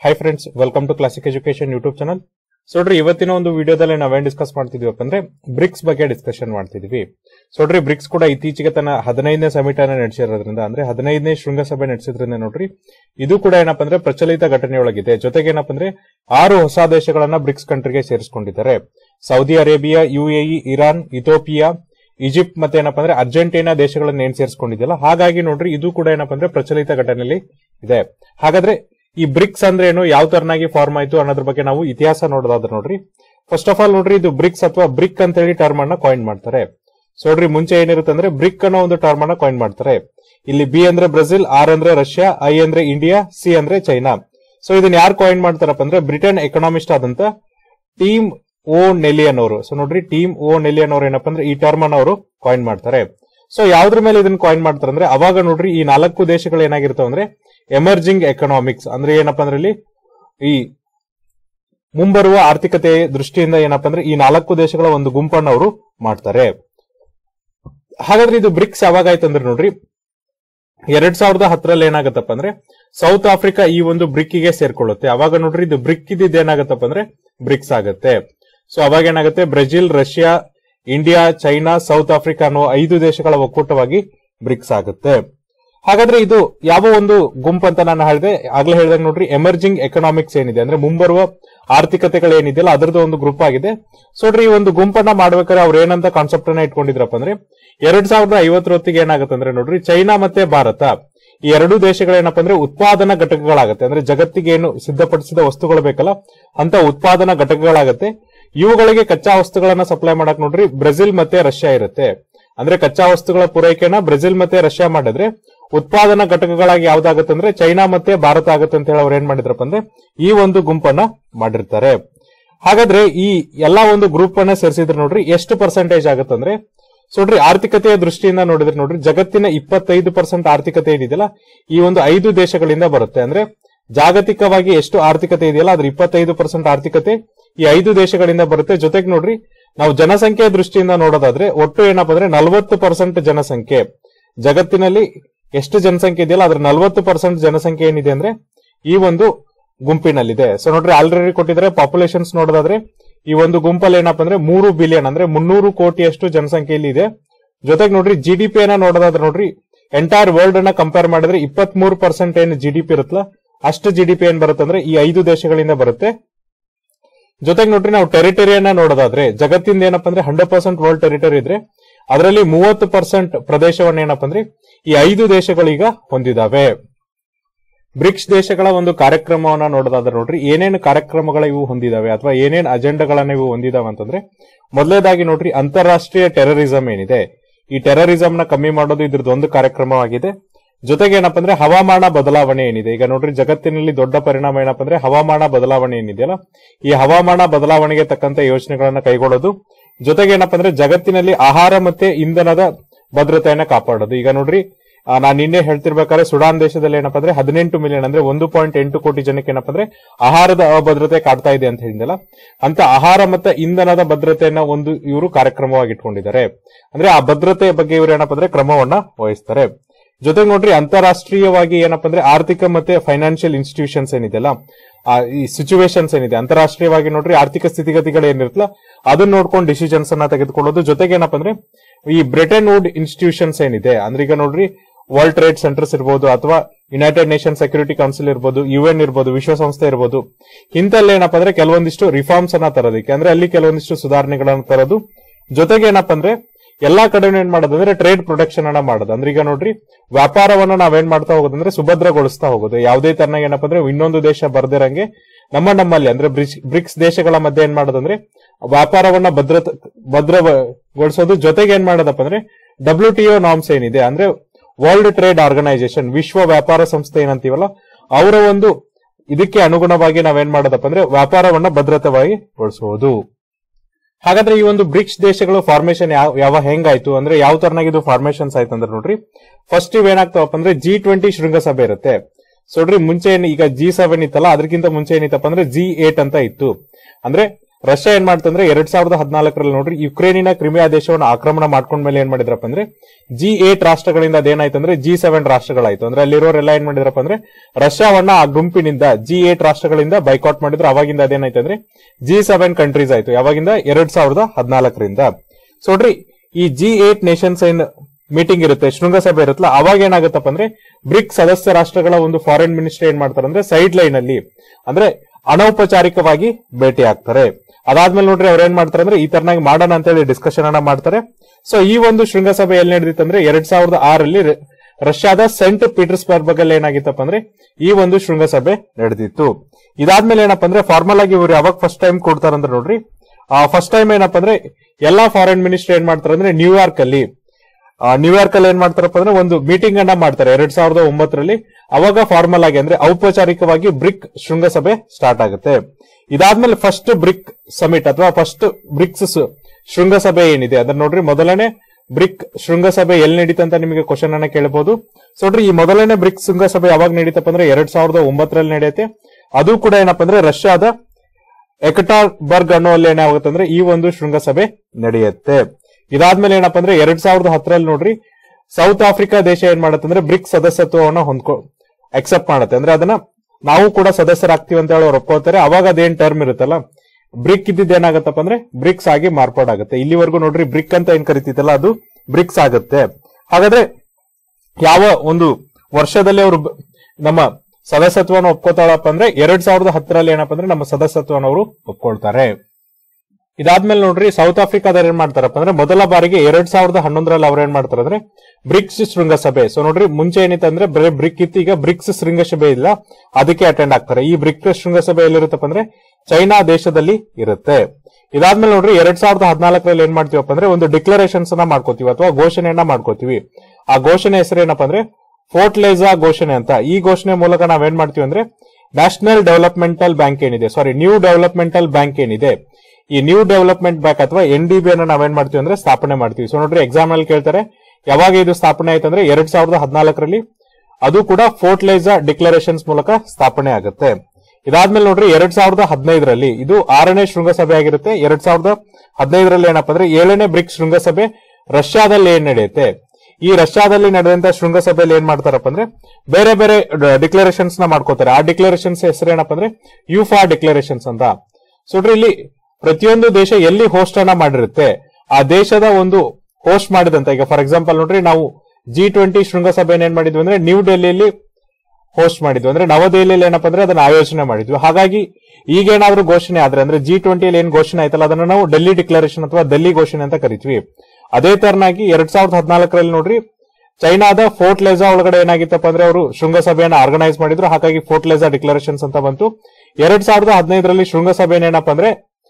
hi friends welcome to classic education YouTube channel so ನೋಡ್ರಿ ಇವತ್ತಿನ ಒಂದು ವಿಡಿಯೋದಲ್ಲಿ ನಾವೇನ್ ಡಿಸ್ಕಸ್ ಮಾಡ್ತಿದೀವಪ್ಪ ಅಂದ್ರೆ ಬ್ರಿಕ್ಸ್ ಬಗ್ಗೆ ಡಿಸ್ಕಷನ್ ಮಾಡ್ತಿದೀವಿ ಸೊ ನೋಡ್ರಿ ಬ್ರಿಕ್ಸ್ ಕೂಡ ಇತ್ತೀಚೆಗೆ ತನ್ನ ಹದಿನೈದನೇ ಸಮಿಟ್ ಅನ್ನ ನಡೆಸಿರೋದ್ರಿಂದ ಅಂದ್ರೆ ಹದಿನೈದನೇ ಶೃಂಗಸಭೆ ನಡೆಸಿದ್ರಿಂದ ನೋಡ್ರಿ ಇದು ಕೂಡ ಏನಪ್ಪ ಅಂದ್ರೆ ಪ್ರಚಲಿತ ಘಟನೆಯೊಳಗಿದೆ ಜೊತೆಗೆ ಏನಪ್ಪ ಅಂದ್ರೆ ಆರು ಹೊಸ ದೇಶಗಳನ್ನ ಬ್ರಿಕ್ಸ್ ಕಂಟ್ರಿಗೆ ಸೇರಿಸಿಕೊಂಡಿದ್ದಾರೆ Saudi Arabia UAE Iran Ethiopia Egypt ಮತ್ತೆ ಏನಪ್ಪ ಅಂದ್ರೆ ಅರ್ಜೆಂಟೀನಾ ದೇಶಗಳನ್ನ ಏನ್ ಸೇರಿಸ್ಕೊಂಡಿದ್ದಲ್ಲ ಹಾಗಾಗಿ ನೋಡ್ರಿ ಇದು ಕೂಡ ಏನಪ್ಪ ಅಂದ್ರೆ ಪ್ರಚಲಿತ ಘಟನೆಯಲ್ಲಿ ಇದೆ ಹಾಗಾದ್ರೆ ಈ ಬ್ರಿಕ್ಸ್ ಅಂದ್ರೆ ಏನು ಯಾವ ತರನಾಗಿ ಫಾರ್ಮ್ ಆಯ್ತು ಅನ್ನೋದ್ರ ಬಗ್ಗೆ ನಾವು ಇತಿಹಾಸ ನೋಡೋದಾದ್ರೆ ನೋಡ್ರಿ ಫಸ್ಟ್ ಆಫ್ ಆಲ್ ನೋಡ್ರಿ ಇದು ಬ್ರಿಕ್ಸ್ ಅಥವಾ ಬ್ರಿಕ್ ಅಂತ ಹೇಳಿ ಟರ್ಮ್ ಅನ್ನ ಕಾಯಿನ್ ಮಾಡ್ತಾರೆ ಸೊ ನೋಡ್ರಿ ಮುಂಚೆ ಏನಿರುತ್ತೆ ಅಂದ್ರೆ ಬ್ರಿಕ್ ಅನ್ನೋ ಒಂದು ಟರ್ಮ್ ಅನ್ನ ಕಾಯಿನ್ ಮಾಡ್ತಾರೆ ಇಲ್ಲಿ ಬಿ ಅಂದ್ರೆ ಬ್ರೆಜಿಲ್ ಆರ್ ಅಂದ್ರೆ ರಷ್ಯಾ ಐ ಅಂದ್ರೆ ಇಂಡಿಯಾ ಸಿ ಅಂದ್ರೆ ಚೈನಾ ಸೊ ಇದನ್ನ ಯಾರು ಕಾಯಿನ್ ಮಾಡ್ತಾರಪ್ಪ ಅಂದ್ರೆ ಬ್ರಿಟನ್ ಎಕನಾಮಿಸ್ಟ್ ಆದಂತ ಟೀಮ್ ಓ ನೆಲಿಯನ್ ಅವರು ಸೊ ನೋಡ್ರಿ ಟೀಮ್ ಓ ನೆಲಿಯನ್ ಅವರು ಏನಪ್ಪ ಅಂದ್ರೆ ಈ ಟರ್ಮ್ ಅನ್ನ ಅವರು ಕಾಯಿನ್ ಮಾಡ್ತಾರೆ ಸೊ ಯಾವ್ದ್ರ ಮೇಲೆ ಇದನ್ನ ಕಾಯಿನ್ ಮಾಡ್ತಾರೆ ಅಂದ್ರೆ ಅವಾಗ ನೋಡ್ರಿ ಈ ನಾಲ್ಕು ದೇಶಗಳು ಏನಾಗಿರ್ತಾವ ಅಂದ್ರೆ ಎಮರ್ಜಿಂಗ್ ಎಕನಾಮಿಕ್ಸ್ ಅಂದ್ರೆ ಏನಪ್ಪ ಅಂದ್ರೆ ಇಲ್ಲಿ ಈ ಮುಂಬರುವ ಆರ್ಥಿಕತೆ ದೃಷ್ಟಿಯಿಂದ ಏನಪ್ಪ ಅಂದ್ರೆ ಈ ನಾಲ್ಕು ದೇಶಗಳ ಒಂದು ಗುಂಪನ್ನು ಅವರು ಮಾಡ್ತಾರೆ ಹಾಗಾದ್ರೆ ಇದು ಬ್ರಿಕ್ಸ್ ಯಾವಾಗ ಆಯ್ತು ಅಂದ್ರೆ ನೋಡ್ರಿ ಎರಡ್ ಸಾವಿರದ ಹತ್ತರಲ್ಲಿ ಏನಾಗತ್ತಪ್ಪ ಅಂದ್ರೆ ಸೌತ್ ಆಫ್ರಿಕಾ ಈ ಒಂದು ಬ್ರಿಕ್ ಗೆ ಸೇರ್ಕೊಳ್ಳುತ್ತೆ ಅವಾಗ ನೋಡ್ರಿ ಇದು ಬ್ರಿಕ್ ಇದ್ದಿದ್ದು ಏನಾಗತ್ತಪ್ಪ ಅಂದ್ರೆ ಬ್ರಿಕ್ಸ್ ಆಗುತ್ತೆ ಸೊ ಅವಾಗ ಏನಾಗುತ್ತೆ Brazil Russia India China South Africa ಅನ್ನೋ ಐದು ದೇಶಗಳ ಒಕ್ಕೂಟವಾಗಿ ಬ್ರಿಕ್ಸ್ ಆಗುತ್ತೆ ಹಾಗಾದ್ರೆ ಇದು ಯಾವ ಒಂದು ಗುಂಪು ಅಂತ ನಾನು ಹೇಳಿದೆ ಆಗ್ಲೇ ಹೇಳಿದಾಗ ನೋಡ್ರಿ ಎಮರ್ಜಿಂಗ್ ಎಕನಾಮಿಕ್ಸ್ ಏನಿದೆ ಅಂದ್ರೆ ಮುಂಬರುವ ಆರ್ಥಿಕತೆಗಳು ಏನಿದೆಯಲ್ಲ ಅದರದ್ದು ಒಂದು ಗ್ರೂಪ್ ಆಗಿದೆ ಸೊ ನೋಡ್ರಿ ಈ ಒಂದು ಗುಂಪನ್ನ ಮಾಡ್ಬೇಕಾದ್ರೆ ಅವ್ರು ಏನಂತ ಕಾನ್ಸೆಪ್ಟ್ ಅನ್ನ ಇಟ್ಕೊಂಡಿದ್ರಪ್ಪ ಅಂದ್ರೆ ಎರಡ್ ಸಾವಿರದ ಐವತ್ತರ ಹೊತ್ತಿಗೆ ಏನಾಗುತ್ತೆ ಅಂದ್ರೆ ನೋಡ್ರಿ ಚೈನಾ ಮತ್ತೆ ಭಾರತ ಈ ಎರಡೂ ದೇಶಗಳೇನಪ್ಪ ಅಂದ್ರೆ ಉತ್ಪಾದನಾ ಘಟಕಗಳಾಗತ್ತೆ ಅಂದ್ರೆ ಜಗತ್ತಿಗೆ ಏನು ಸಿದ್ಧಪಡಿಸಿದ ವಸ್ತುಗಳು ಬೇಕಲ್ಲ ಅಂತ ಉತ್ಪಾದನಾ ಘಟಕಗಳಾಗತ್ತೆ ಇವುಗಳಿಗೆ ಕಚ್ಚಾ ವಸ್ತುಗಳನ್ನ ಸಪ್ಲೈ ಮಾಡಕ್ ನೋಡ್ರಿ ಬ್ರೆಜಿಲ್ ಮತ್ತೆ ರಷ್ಯಾ ಇರುತ್ತೆ ಅಂದ್ರೆ ಕಚ್ಚಾ ವಸ್ತುಗಳ ಪೂರೈಕೆನ ಬ್ರೆಜಿಲ್ ಮತ್ತೆ ರಷ್ಯಾ ಮಾಡಿದ್ರೆ ಉತ್ಪಾದನಾ ಘಟಕಗಳಾಗಿ ಯಾವ್ದಾಗತ್ತೆ ಅಂದ್ರೆ ಚೈನಾ ಮತ್ತೆ ಭಾರತ ಆಗುತ್ತೆ ಅಂತ ಹೇಳಿ ಅವ್ರು ಏನ್ ಮಾಡಿದ್ರಪ್ಪ ಅಂದ್ರೆ ಈ ಒಂದು ಗುಂಪನ್ನ ಮಾಡಿರ್ತಾರೆ ಹಾಗಾದ್ರೆ ಈ ಎಲ್ಲಾ ಒಂದು ಗ್ರೂಪ್ ಅನ್ನ ಸೇರಿಸಿದ್ರೆ ನೋಡ್ರಿ ಎಷ್ಟು ಪರ್ಸೆಂಟೇಜ್ ಆಗುತ್ತೆ ಅಂದ್ರೆ ಸೊ ನೋಡ್ರಿ ಆರ್ಥಿಕತೆಯ ದೃಷ್ಟಿಯಿಂದ ನೋಡಿದ್ರೆ ನೋಡ್ರಿ ಜಗತ್ತಿನ ಇಪ್ಪತ್ತೈದು ಪರ್ಸೆಂಟ್ ಆರ್ಥಿಕತೆ ಏನಿದೆಯಲ್ಲ ಈ ಒಂದು ಐದು ದೇಶಗಳಿಂದ ಬರುತ್ತೆ ಅಂದ್ರೆ ಜಾಗತಿಕವಾಗಿ ಎಷ್ಟು ಆರ್ಥಿಕತೆ ಇದೆಯಲ್ಲ ಅದ್ರ ಇಪ್ಪತ್ತೈದು ಪರ್ಸೆಂಟ್ ಆರ್ಥಿಕತೆ ಈ ಐದು ದೇಶಗಳಿಂದ ಬರುತ್ತೆ ಜೊತೆಗೆ ನೋಡ್ರಿ ನಾವು ಜನಸಂಖ್ಯೆಯ ದೃಷ್ಟಿಯಿಂದ ನೋಡೋದಾದ್ರೆ ಒಟ್ಟು ಏನಪ್ಪ ಅಂದ್ರೆ ನಲವತ್ತು ಪರ್ಸೆಂಟ್ ಜನಸಂಖ್ಯೆ ಜಗತ್ತಿನಲ್ಲಿ ಎಷ್ಟು ಜನಸಂಖ್ಯೆ ಇದೆಯಲ್ಲ ಅದ್ರ ನಲವತ್ತು ಪರ್ಸೆಂಟ್ ಜನಸಂಖ್ಯೆ ಏನಿದೆ ಅಂದ್ರೆ ಈ ಒಂದು ಗುಂಪಿನಲ್ಲಿದೆ ಸೊ ನೋಡ್ರಿ ಆಲ್ರೆಡಿ ಕೊಟ್ಟಿದ್ರೆ ಪಾಪ್ಯುಲೇಷನ್ಸ್ ನೋಡೋದಾದ್ರೆ ಈ ಒಂದು ಗುಂಪಲ್ಲಿ ಏನಪ್ಪ ಅಂದ್ರೆ ಮೂರು ಬಿಲಿಯನ್ ಅಂದ್ರೆ ಮುನ್ನೂರು ಕೋಟಿಯಷ್ಟು ಜನಸಂಖ್ಯೆಯಲ್ಲಿ ಇದೆ ಜೊತೆಗೆ ನೋಡ್ರಿ ಜಿ ಡಿ ಪಿ ಅನ್ನ ನೋಡೋದಾದ್ರೆ ನೋಡ್ರಿ ಎಂಟೈರ್ ವರ್ಲ್ಡ್ ಅನ್ನ ಕಂಪೇರ್ ಮಾಡಿದ್ರೆ ಇಪ್ಪತ್ತ್ ಮೂರು ಪರ್ಸೆಂಟ್ ಏನು ಜಿ ಡಿ ಪಿ ಇರುತ್ತಲ್ಲ ಅಷ್ಟು ಜಿ ಡಿ ಪಿ ಏನ್ ಬರುತ್ತೆ ಅಂದ್ರೆ ಈ ಐದು ದೇಶಗಳಿಂದ ಬರುತ್ತೆ ಜೊತೆಗೆ ನೋಡ್ರಿ ನಾವು ಟೆರಿಟರಿಯನ್ನ ನೋಡೋದಾದ್ರೆ ಜಗತ್ತಿಂದ ಏನಪ್ಪ ಅಂದ್ರೆ ಹಂಡ್ರೆಡ್ ಪರ್ಸೆಂಟ್ ವರ್ಲ್ಡ್ ಟೆರಿಟರಿ ಇದ್ರೆ ಅದರಲ್ಲಿ ಮೂವತ್ತು ಪರ್ಸೆಂಟ್ ಪ್ರದೇಶವನ್ನ ಏನಪ್ಪ ಅಂದ್ರೆ ಈ ಐದು ದೇಶಗಳೀಗ ಹೊಂದಿದಾವೆ ಬ್ರಿಕ್ಸ್ ದೇಶಗಳ ಒಂದು ಕಾರ್ಯಕ್ರಮವನ್ನ ನೋಡೋದಾದ್ರೆ ನೋಡ್ರಿ ಏನೇನು ಕಾರ್ಯಕ್ರಮಗಳ ಇವು ಹೊಂದಿದಾವೆ ಅಥವಾ ಏನೇನು ಅಜೆಂಡಾಗಳನ್ನ ಇವು ಹೊಂದಿದಾವೆ ಅಂತಂದ್ರೆ ಮೊದಲೇದಾಗಿ ನೋಡ್ರಿ ಅಂತಾರಾಷ್ಟ್ರೀಯ ಟೆರರಿಸಂ ಏನಿದೆ ಈ ಟೆರರಿಸಂ ನ ಕಮ್ಮಿ ಮಾಡೋದು ಇದ್ರದ್ದು ಒಂದು ಕಾರ್ಯಕ್ರಮವಾಗಿದೆ ಜೊತೆಗೆ ಏನಪ್ಪ ಅಂದ್ರೆ ಹವಾಮಾನ ಬದಲಾವಣೆ ಏನಿದೆ ಈಗ ನೋಡ್ರಿ ಜಗತ್ತಿನಲ್ಲಿ ದೊಡ್ಡ ಪರಿಣಾಮ ಏನಪ್ಪ ಅಂದ್ರೆ ಹವಾಮಾನ ಬದಲಾವಣೆ ಏನಿದೆಯಲ್ಲ ಈ ಹವಾಮಾನ ಬದಲಾವಣೆಗೆ ತಕ್ಕಂತ ಯೋಜನೆಗಳನ್ನ ಕೈಗೊಳ್ಳೋದು ಜೊತೆಗೆ ಏನಪ್ಪ ಅಂದ್ರೆ ಜಗತ್ತಿನಲ್ಲಿ ಆಹಾರ ಮತ್ತೆ ಇಂಧನದ ಭದ್ರತೆಯನ್ನ ಕಾಪಾಡೋದು ಈಗ ನೋಡ್ರಿ ಆ, ನಾನ್ ನಿನ್ನೆ ಹೇಳ್ತಿರ್ಬೇಕಾದ್ರೆ ಸುಡಾನ್ ದೇಶದಲ್ಲಿ ಏನಪ್ಪ ಅಂದ್ರೆ ಹದಿನೆಂಟು ಮಿಲಿಯನ್ ಅಂದ್ರೆ ಒಂದು ಪಾಯಿಂಟ್ ಎಂಟು ಕೋಟಿ ಜನಕ್ಕೆ ಏನಪ್ಪ ಅಂದ್ರೆ ಆಹಾರದ ಅಭದ್ರತೆ ಕಾಡ್ತಾ ಇದೆ ಅಂತ ಹೇಳಿದಲ್ಲ ಅಂತ ಆಹಾರ ಮತ್ತೆ ಇಂಧನದ ಭದ್ರತೆಯನ್ನ ಒಂದು ಇವರು ಕಾರ್ಯಕ್ರಮವಾಗಿ ಇಟ್ಕೊಂಡಿದ್ದಾರೆ ಅಂದ್ರೆ ಆ ಭದ್ರತೆ ಬಗ್ಗೆ ಇವರು ಏನಪ್ಪ ಅಂದ್ರೆ ಕ್ರಮವನ್ನ ವಹಿಸ್ತಾರೆ ಜೊತೆಗೆ ನೋಡ್ರಿ ಅಂತಾರಾಷ್ಟ್ರೀಯವಾಗಿ ಏನಪ್ಪ ಅಂದ್ರೆ ಆರ್ಥಿಕ ಮತ್ತೆ ಫೈನಾನ್ಷಿಯಲ್ ಇನ್ಸ್ಟಿಟ್ಯೂಷನ್ಸ್ ಏನಿದೆಯಲ್ಲ ಆ, ಈ ಸಿಚುವೇಶನ್ಸ್ ಏನಿದೆ ಅಂತಾರಾಷ್ಟ್ರೀಯವಾಗಿ ನೋಡ್ರಿ ಆರ್ಥಿಕ ಸ್ಥಿತಿಗತಿಗಳು ಏನಿರುತ್ತಲ್ಲ ಅದನ್ನ ನೋಡ್ಕೊಂಡು ಡಿಸಿಷನ್ಸ್ ಅನ್ನ ತೆಗೆದುಕೊಳ್ಳೋದು ಜೊತೆಗೆ ಏನಪ್ಪ ಅಂದ್ರೆ ಈ ಬ್ರಿಟನ್ ವುಡ್ ಇನ್ಸ್ಟಿಟ್ಯೂಷನ್ಸ್ ಏನಿದೆ ಅಂದ್ರೆ ಈಗ ನೋಡ್ರಿ ವರ್ಲ್ಡ್ ಟ್ರೇಡ್ ಸೆಂಟರ್ಸ್ ಇರ್ಬೋದು ಅಥವಾ ಯುನೈಟೆಡ್ ನೇಷನ್ ಸೆಕ್ಯೂರಿಟಿ ಕೌನ್ಸಿಲ್ ಇರ್ಬೋದು ಯುಎನ್ ಇರ್ಬೋದು ವಿಶ್ವಸಂಸ್ಥೆ ಇರ್ಬೋದು ಇಂತಲ್ಲಿ ಏನಪ್ಪ ಅಂದ್ರೆ ಕೆಲವೊಂದಿಷ್ಟು ರಿಫಾರ್ಮ್ಸ್ ಅನ್ನ ತರೋದಕ್ಕೆ ಅಂದ್ರೆ ಅಲ್ಲಿ ಕೆಲವೊಂದಿಷ್ಟು ಸುಧಾರಣೆಗಳನ್ನ ತರೋದು ಜೊತೆಗೆ ಏನಪ್ಪ ಅಂದ್ರೆ ಎಲ್ಲಾ ಕಡೆ ಏನ್ ಮಾಡೋದು ಅಂದ್ರೆ ಟ್ರೇಡ್ ಪ್ರೊಟೆಕ್ಷನ್ ಅನ್ನ ಮಾಡೋದು ಅಂದ್ರೆ ಈಗ ನೋಡ್ರಿ ವ್ಯಾಪಾರವನ್ನ ನಾವೇನ್ ಮಾಡ್ತಾ ಹೋಗೋದಂದ್ರೆ ಸುಭದ್ರಗೊಳಿಸ್ತಾ ಹೋಗೋದು ಯಾವುದೇ ತರನಾಗ ಏನಪ್ಪ ಅಂದ್ರೆ ಇನ್ನೊಂದು ದೇಶ ಬರ್ದಿರಂಗೆ ನಮ್ಮ ನಮ್ಮಲ್ಲಿ ಅಂದ್ರೆ ಬ್ರಿಕ್ಸ್- ಬ್ರಿಕ್ಸ್ ದೇಶಗಳ ಮಧ್ಯೆ ಏನ್ ಮಾಡೋದಂದ್ರೆ ವ್ಯಾಪಾರವನ್ನ ಭದ್ರತ ಭದ್ರಗೊಳಿಸೋದು ಜೊತೆಗೆ ಏನ್ ಮಾಡೋದಪ್ಪ ಅಂದ್ರೆ ಡಬ್ಲ್ಯೂ ಟಿಒ ನಾಮ್ಸ್ ಏನಿದೆ ಅಂದ್ರೆ ವರ್ಲ್ಡ್ ಟ್ರೇಡ್ ಆರ್ಗನೈಸೇಷನ್ ವಿಶ್ವ ವ್ಯಾಪಾರ ಸಂಸ್ಥೆ ಏನಂತೀವಲ್ಲ ಅವರ ಒಂದು ಇದಕ್ಕೆ ಅನುಗುಣವಾಗಿ ನಾವೇನ್ ಮಾಡೋದಪ್ಪ ಅಂದ್ರೆ ವ್ಯಾಪಾರವನ್ನ ಭದ್ರತವಾಗಿ ಗೊಳಿಸುವುದು ಹಾಗಾದ್ರೆ ಈ ಒಂದು ಬ್ರಿಕ್ಸ್ ದೇಶಗಳು ಫಾರ್ಮೇಶನ್ ಯಾವ ಯಾವ ಹೆಂಗಾಯ್ತು ಅಂದ್ರೆ ಯಾವ ತರನಾಗಿ ಇದು ಫಾರ್ಮೇಶನ್ಸ್ ಆಯ್ತು ಅಂದ್ರೆ ನೋಡ್ರಿ ಫಸ್ಟ್ ಇವ್ ಏನಾಗ್ತಾವಪ್ಪ ಅಂದ್ರೆ ಜಿ ಟ್ವೆಂಟಿ ಶೃಂಗಸಭೆ ಇರುತ್ತೆ ಸೊ ನೋಡ್ರಿ ಮುಂಚೆ ಏನ್ ಈಗ ಜಿ ಸೆವೆನ್ ಇತ್ತಲ್ಲ ಅದಕ್ಕಿಂತ ಮುಂಚೆ ಏನಿತ್ತಪ್ಪ ಅಂದ್ರೆ ಜಿ ಏಟ್ ಅಂತ ಇತ್ತು ಅಂದ್ರೆ ರಷ್ಯಾ ಏನ್ ಮಾಡ್ತಂದ್ರೆ ಎರಡ್ ಸಾವಿರದ ಹದಿನಾಲ್ಕರಲ್ಲಿ ನೋಡ್ರಿ ಯುಕ್ರೇನಿನ ಕ್ರಿಮಿಯಾ ದೇಶವನ್ನು ಆಕ್ರಮಣ ಮಾಡ್ಕೊಂಡ್ಮೇಲೆ ಏನ್ ಮಾಡಿದ್ರಪ್ಪ ಅಂದ್ರೆ ಜಿ ಏಟ್ ರಾಷ್ಟ್ರಗಳಿಂದ ಅದೇನಾಯ್ತು ಅಂದ್ರೆ ಜಿ ಸೆವೆನ್ ರಾಷ್ಟ್ರಗಳಾಯ್ತು ಅಂದ್ರೆ ಅಲ್ಲಿರೋರೆಲ್ಲ ಏನ್ ಮಾಡಿದ್ರಪ್ಪ ಅಂದ್ರೆ ರಷ್ಯಾವನ್ನ ಆ ಗುಂಪಿನಿಂದ ಜಿ ಏಟ್ ರಾಷ್ಟ್ರಗಳಿಂದ ಬೈಕಾಟ್ ಮಾಡಿದ್ರು ಅವಾಗಿಂದ ಅದೇನಾಯ್ತು ಅಂದ್ರೆ ಜಿ ಸೆವೆನ್ ಕಂಟ್ರೀಸ್ ಆಯ್ತು ಯಾವಾಗಿಂದ ಎರಡ್ ಸಾವಿರದ ಹದಿನಾಲ್ಕರಿಂದ ಸೊ ನೋಡ್ರಿ ಈ ಜಿ ಏಟ್ ನೇಷನ್ಸ್ ಏನ್ ಮೀಟಿಂಗ್ ಇರುತ್ತೆ ಶೃಂಗಸಭೆ ಇರುತ್ತಲ್ಲ ಅವಾಗ ಏನಾಗುತ್ತಪ್ಪ ಅಂದ್ರೆ ಬ್ರಿಕ್ ಸದಸ್ಯ ರಾಷ್ಟ್ರಗಳ ಒಂದು ಫಾರಿನ್ ಮಿನಿಸ್ಟರ್ ಏನ್ ಮಾಡ್ತಾರೆ ಅಂದ್ರೆ ಸೈಡ್ ಲೈನ್ ಅಲ್ಲಿ ಅಂದ್ರೆ ಅನೌಪಚಾರಿಕವಾಗಿ ಭೇಟಿ ಆಗ್ತಾರೆ ಅದಾದ್ಮೇಲೆ ನೋಡ್ರಿ ಅವ್ರು ಏನ್ ಮಾಡ್ತಾರೆ ಅಂದ್ರೆ ಈ ತರನಾಗಿ ಮಾಡೋಣ ಅಂತೇಳಿ ಡಿಸ್ಕಷನ್ ಅನ್ನ ಮಾಡ್ತಾರೆ ಸೊ ಈ ಒಂದು ಶೃಂಗಸಭೆ ಎಲ್ಲಿ ನಡೆದಿತ್ತು ಅಂದ್ರೆ ಎರಡ್ ಸಾವಿರದ ಆರಲ್ಲಿ ರ- ರಷ್ಯಾದ ಸೆಂಟ್ ಪೀಟರ್ಸ್ಬರ್ಗ್ ಅಲ್ಲಿ ಏನಾಗಿತ್ತಪ್ಪ ಅಂದ್ರೆ ಈ ಒಂದು ಶೃಂಗಸಭೆ ನಡೆದಿತ್ತು ಇದಾದ್ಮೇಲೆ ಏನಪ್ಪ ಅಂದ್ರೆ ಫಾರ್ಮಲ್ ಆಗಿ ಇವ್ರು ಯಾವಾಗ ಫಸ್ಟ್ ಟೈಮ್ ಕೊಡ್ತಾರಂದ್ರೆ ನೋಡ್ರಿ ಫಸ್ಟ್ ಟೈಮ್ ಏನಪ್ಪ ಅಂದ್ರೆ ಎಲ್ಲಾ ಫಾರಿನ್ ಮಿನಿಸ್ಟರ್ ಏನ್ ಮಾಡ್ತಾರೆ ಅಂದ್ರೆ ನ್ಯೂಯಾರ್ಕ್ ಅಲ್ಲಿ ಆ, ನ್ಯೂಯಾರ್ಕ್ ಅಲ್ಲಿ ಏನ್ ಮಾಡ್ತಾರಪ್ಪ ಅಂದ್ರೆ ಒಂದು ಮೀಟಿಂಗ್ ಅನ್ನ ಮಾಡ್ತಾರೆ ಎರಡ್ ಸಾವಿರದ ಒಂಬತ್ತರಲ್ಲಿ ಅವಾಗ ಫಾರ್ಮಲ್ ಆಗಿ ಅಂದ್ರೆ ಔಪಚಾರಿಕವಾಗಿ ಬ್ರಿಕ್ ಶೃಂಗಸಭೆ ಸ್ಟಾರ್ಟ್ ಆಗುತ್ತೆ ಇದಾದ್ಮೇಲೆ ಫಸ್ಟ್ ಬ್ರಿಕ್ ಸಮಿಟ್ ಅಥವಾ ಫಸ್ಟ್ ಬ್ರಿಕ್ಸ್ ಶೃಂಗಸಭೆ ಏನಿದೆ ಅದನ್ನ ನೋಡ್ರಿ ಮೊದಲನೇ ಬ್ರಿಕ್ ಶೃಂಗಸಭೆ ಎಲ್ಲಿ ನಡೀತಂತ ಅಂತ ನಿಮಗೆ ಕ್ವಶನ್ ಅನ್ನ ಕೇಳಬಹುದು ಸೊ ನೋಡ್ರಿ ಈ ಮೊದಲನೇ ಬ್ರಿಕ್ ಶೃಂಗಸಭೆ ಯಾವಾಗ ನಡೀತಪ್ಪ ಅಂದ್ರೆ ಎರಡ್ ಸಾವಿರದ ಒಂಬತ್ತರಲ್ಲಿ ನಡೆಯುತ್ತೆ ಅದು ಕೂಡ ಏನಪ್ಪ ಅಂದ್ರೆ ರಷ್ಯಾದ ಎಕಟಾರ್ಬರ್ಗ್ ಅನ್ನೋ ಅಲ್ಲಿ ಏನಾಗುತ್ತೆ ಅಂದ್ರೆ ಈ ಒಂದು ಶೃಂಗಸಭೆ ನಡೆಯುತ್ತೆ ಇದಾದ್ಮೇಲೆ ಏನಪ್ಪಾ ಅಂದ್ರೆ ಎರಡ್ ಸಾವಿರದ ಹತ್ತರಲ್ಲಿ ನೋಡ್ರಿ ಸೌತ್ ಆಫ್ರಿಕಾ ದೇಶ ಏನ್ ಮಾಡುತ್ತೆ ಅಂದ್ರೆ ಬ್ರಿಕ್ ಸದಸ್ಯತ್ವವನ್ನ ಹೊಂದ್ಕೊ ಅಕ್ಸೆಪ್ಟ್ ಮಾಡುತ್ತೆ ಅಂದ್ರೆ ಅದನ್ನ ನಾವು ಕೂಡ ಸದಸ್ಯರಾಗ್ತೀವಿ ಅಂತ ಹೇಳಿ ಅವ್ರು ಒಪ್ಕೋತಾರೆ ಅವಾಗ ಅದೇನ್ ಟರ್ಮ್ ಇರುತ್ತಲ್ಲ ಬ್ರಿಕ್ ಇದ್ದಿದ್ದು ಏನಾಗತ್ತಪ್ಪ ಅಂದ್ರೆ ಬ್ರಿಕ್ಸ್ ಆಗಿ ಮಾರ್ಪಾಡಾಗುತ್ತೆ ಇಲ್ಲಿವರೆಗೂ ನೋಡ್ರಿ ಬ್ರಿಕ್ ಅಂತ ಏನ್ ಕರಿತಿತ್ತಲ್ಲ ಅದು ಬ್ರಿಕ್ಸ್ ಆಗುತ್ತೆ ಹಾಗಾದ್ರೆ ಯಾವ ಒಂದು ವರ್ಷದಲ್ಲಿ ಅವರು ಬ- ನಮ್ಮ ಸದಸ್ಯತ್ವವನ್ನು ಒಪ್ಕೋತಾಳಪ್ಪ ಅಂದ್ರೆ ಎರಡ್ ಸಾವಿರದ ಹತ್ತರಲ್ಲಿ ಏನಪ್ಪ ಅಂದ್ರೆ ನಮ್ಮ ಸದಸ್ಯತ್ವವನ್ನು ಅವರು ಒಪ್ಕೊಳ್ತಾರೆ ಇದಾದ್ಮೇಲೆ ನೋಡ್ರಿ ಸೌತ್ ಆಫ್ರಿಕಾದಲ್ಲಿ ಏನ್ ಮಾಡ್ತಾರಪ್ಪ ಅಂದ್ರೆ ಮೊದಲ ಬಾರಿಗೆ ಎರಡ್ ಸಾವಿರದ ಹನ್ನೊಂದರಲ್ಲಿ ಅವ್ರು ಏನ್ ಮಾಡ್ತಾರೆ ಅಂದ್ರೆ ಬ್ರಿಕ್ಸ್ ಶೃಂಗಸಭೆ ಸೊ ನೋಡ್ರಿ ಮುಂಚೆ ಏನಿತ್ತು ಅಂದ್ರೆ ಬರೀ ಬ್ರಿಕ್ ಇತ್ತು ಈಗ ಬ್ರಿಕ್ಸ್ ಶೃಂಗಸಭೆ ಇಲ್ಲ ಅದಕ್ಕೆ ಅಟೆಂಡ್ ಆಗ್ತಾರೆ ಈ ಬ್ರಿಕ್ ಶೃಂಗಸಭೆ ಎಲ್ಲಿರುತ್ತಪ್ಪ ಅಂದ್ರೆ ಚೈನಾ ದೇಶದಲ್ಲಿ ಇರುತ್ತೆ ಇದಾದ್ಮೇಲೆ ನೋಡ್ರಿ ಎರಡ್ ಸಾವಿರದ ಹದಿನಾಲ್ಕರಲ್ಲಿ ಏನ್ ಮಾಡ್ತೀವಪ್ಪ ಅಂದ್ರೆ ಒಂದು ಡಿಕ್ಲರೇಷನ್ಸ್ ಅನ್ನ ಮಾಡ್ಕೋತೀವಿ ಅಥವಾ ಘೋಷಣೆಯನ್ನ ಮಾಡ್ಕೋತೀವಿ ಆ ಘೋಷಣೆ ಹೆಸರು ಏನಪ್ಪ ಅಂದ್ರೆ ಫೋರ್ಟ್ಲೇಜಾ ಘೋಷಣೆ ಅಂತ ಈ ಘೋಷಣೆ ಮೂಲಕ ನಾವೇನ್ ಮಾಡ್ತೀವಿ ಅಂದ್ರೆ ನ್ಯಾಷನಲ್ ಡೆವಲಪ್ಮೆಂಟಲ್ ಬ್ಯಾಂಕ್ ಏನಿದೆ ಸಾರಿ ನ್ಯೂ ಡೆವಲಪ್ಮೆಂಟಲ್ ಬ್ಯಾಂಕ್ ಏನಿದೆ ಈ ನ್ಯೂ ಡೆವಲಪ್ಮೆಂಟ್ ಬ್ಯಾಂಕ್ ಅಥವಾ ಎನ್ ಡಿ ಬಿ ಅನ್ನ ನಾವೇನ್ ಮಾಡ್ತೀವಿ ಅಂದ್ರೆ ಸ್ಥಾಪನೆ ಮಾಡ್ತೀವಿ ಸೊ ನೋಡ್ರಿ ಎಕ್ಸಾಮ್ ಅಲ್ಲಿ ಕೇಳ್ತಾರೆ ಯಾವಾಗ ಇದು ಸ್ಥಾಪನೆ ಆಯ್ತು ಅಂದ್ರೆ ಎರಡ್ ಸಾವಿರದ ಹದಿನಾಲ್ಕರಲ್ಲಿ ಅದು ಕೂಡ ಫೋರ್ಟ್ಲೈಸಾ ಡಿಕ್ಲರೇಷನ್ಸ್ ಮೂಲಕ ಸ್ಥಾಪನೆ ಆಗುತ್ತೆ ಇದಾದ್ಮೇಲೆ ನೋಡ್ರಿ ಎರಡ್ ಸಾವಿರದ ಹದಿನೈದರಲ್ಲಿ ಇದು ಆರನೇ ಶೃಂಗಸಭೆ ಆಗಿರುತ್ತೆ ಎರಡ್ ಸಾವಿರದ ಹದಿನೈದರಲ್ಲಿ ಏನಪ್ಪಾ ಅಂದ್ರೆ ಏಳನೇ ಬ್ರಿಕ್ ಶೃಂಗಸಭೆ ರಷ್ಯಾದಲ್ಲಿ ಏನ್ ನಡೆಯುತ್ತೆ ಈ ರಷ್ಯಾದಲ್ಲಿ ನಡೆದಂತ ಶೃಂಗಸಭೆಯಲ್ಲಿ ಏನ್ ಮಾಡ್ತಾರಪ್ಪ ಅಂದ್ರೆ ಬೇರೆ ಬೇರೆ ಡಿಕ್ಲರೇಷನ್ಸ್ ನ ಮಾಡ್ಕೋತಾರೆ ಆ ಡಿಕ್ಲರೇಷನ್ಸ್ ಹೆಸರು ಏನಪ್ಪ ಅಂದ್ರೆ ಯುಫಾ ಡಿಕ್ಲರೇಷನ್ಸ್ ಅಂತ ಸೊ ನೋಡ್ರಿ ಇಲ್ಲಿ ಪ್ರತಿಯೊಂದು ದೇಶ ಎಲ್ಲಿ ಹೋಸ್ಟ್ ಅನ್ನ ಮಾಡಿರುತ್ತೆ ಆ ದೇಶದ ಒಂದು ಹೋಸ್ಟ್ ಮಾಡಿದಂತ ಈಗ ಫಾರ್ ಎಕ್ಸಾಂಪಲ್ ನೋಡ್ರಿ ನಾವು ಜಿ ಟ್ವೆಂಟಿ ಶೃಂಗಸಭೆಯನ್ನು ಏನ್ ಮಾಡಿದ್ವಿ ಅಂದ್ರೆ ನ್ಯೂ ಡೆಲ್ಲಿಯಲ್ಲಿ ಹೋಸ್ಟ್ ಮಾಡಿದ್ವಿ ಅಂದ್ರೆ ನವದೆಹಲಿಯಲ್ಲಿ ಏನಪ್ಪಾ ಅಂದ್ರೆ ಅದನ್ನ ಆಯೋಜನೆ ಮಾಡಿದ್ವಿ ಹಾಗಾಗಿ ಈಗ ಏನಾದ್ರೂ ಘೋಷಣೆ ಆದ್ರೆ ಅಂದ್ರೆ ಜಿ ಟ್ವೆಂಟಿಯಲ್ಲಿ ಏನ್ ಘೋಷಣೆ ಆಯ್ತಲ್ಲ ಅದನ್ನ ನಾವು ಡೆಲ್ಲಿ ಡಿಕ್ಲರೇಷನ್ ಅಥವಾ ಡೆಲ್ಲಿ ಘೋಷಣೆ ಅಂತ ಕರಿತೀವಿ ಅದೇ ತರನಾಗಿ ಎರಡ್ ಸಾವಿರದ ಹದಿನಾಲ್ಕರಲ್ಲಿ ನೋಡ್ರಿ ಚೈನಾದ ಫೋರ್ಟ್ ಲೆಜಾ ಒಳಗಡೆ ಏನಾಗಿತ್ತಪ್ಪ ಅಂದ್ರೆ ಅವರು ಶೃಂಗಸಭೆಯನ್ನ ಆರ್ಗನೈಸ್ ಮಾಡಿದ್ರು ಹಾಗಾಗಿ ಫೋರ್ಟ್ ಲೆಜಾ ಡಿಕ್ಲರೇಷನ್ಸ್ ಅಂತ ಬಂತು ಎರಡ್ ಸಾವಿರದ ಹದಿನೈದರಲ್ಲಿ ಶೃಂಗಸಭೆನ ಏನಪ್ಪಾ ಅಂದ್ರೆ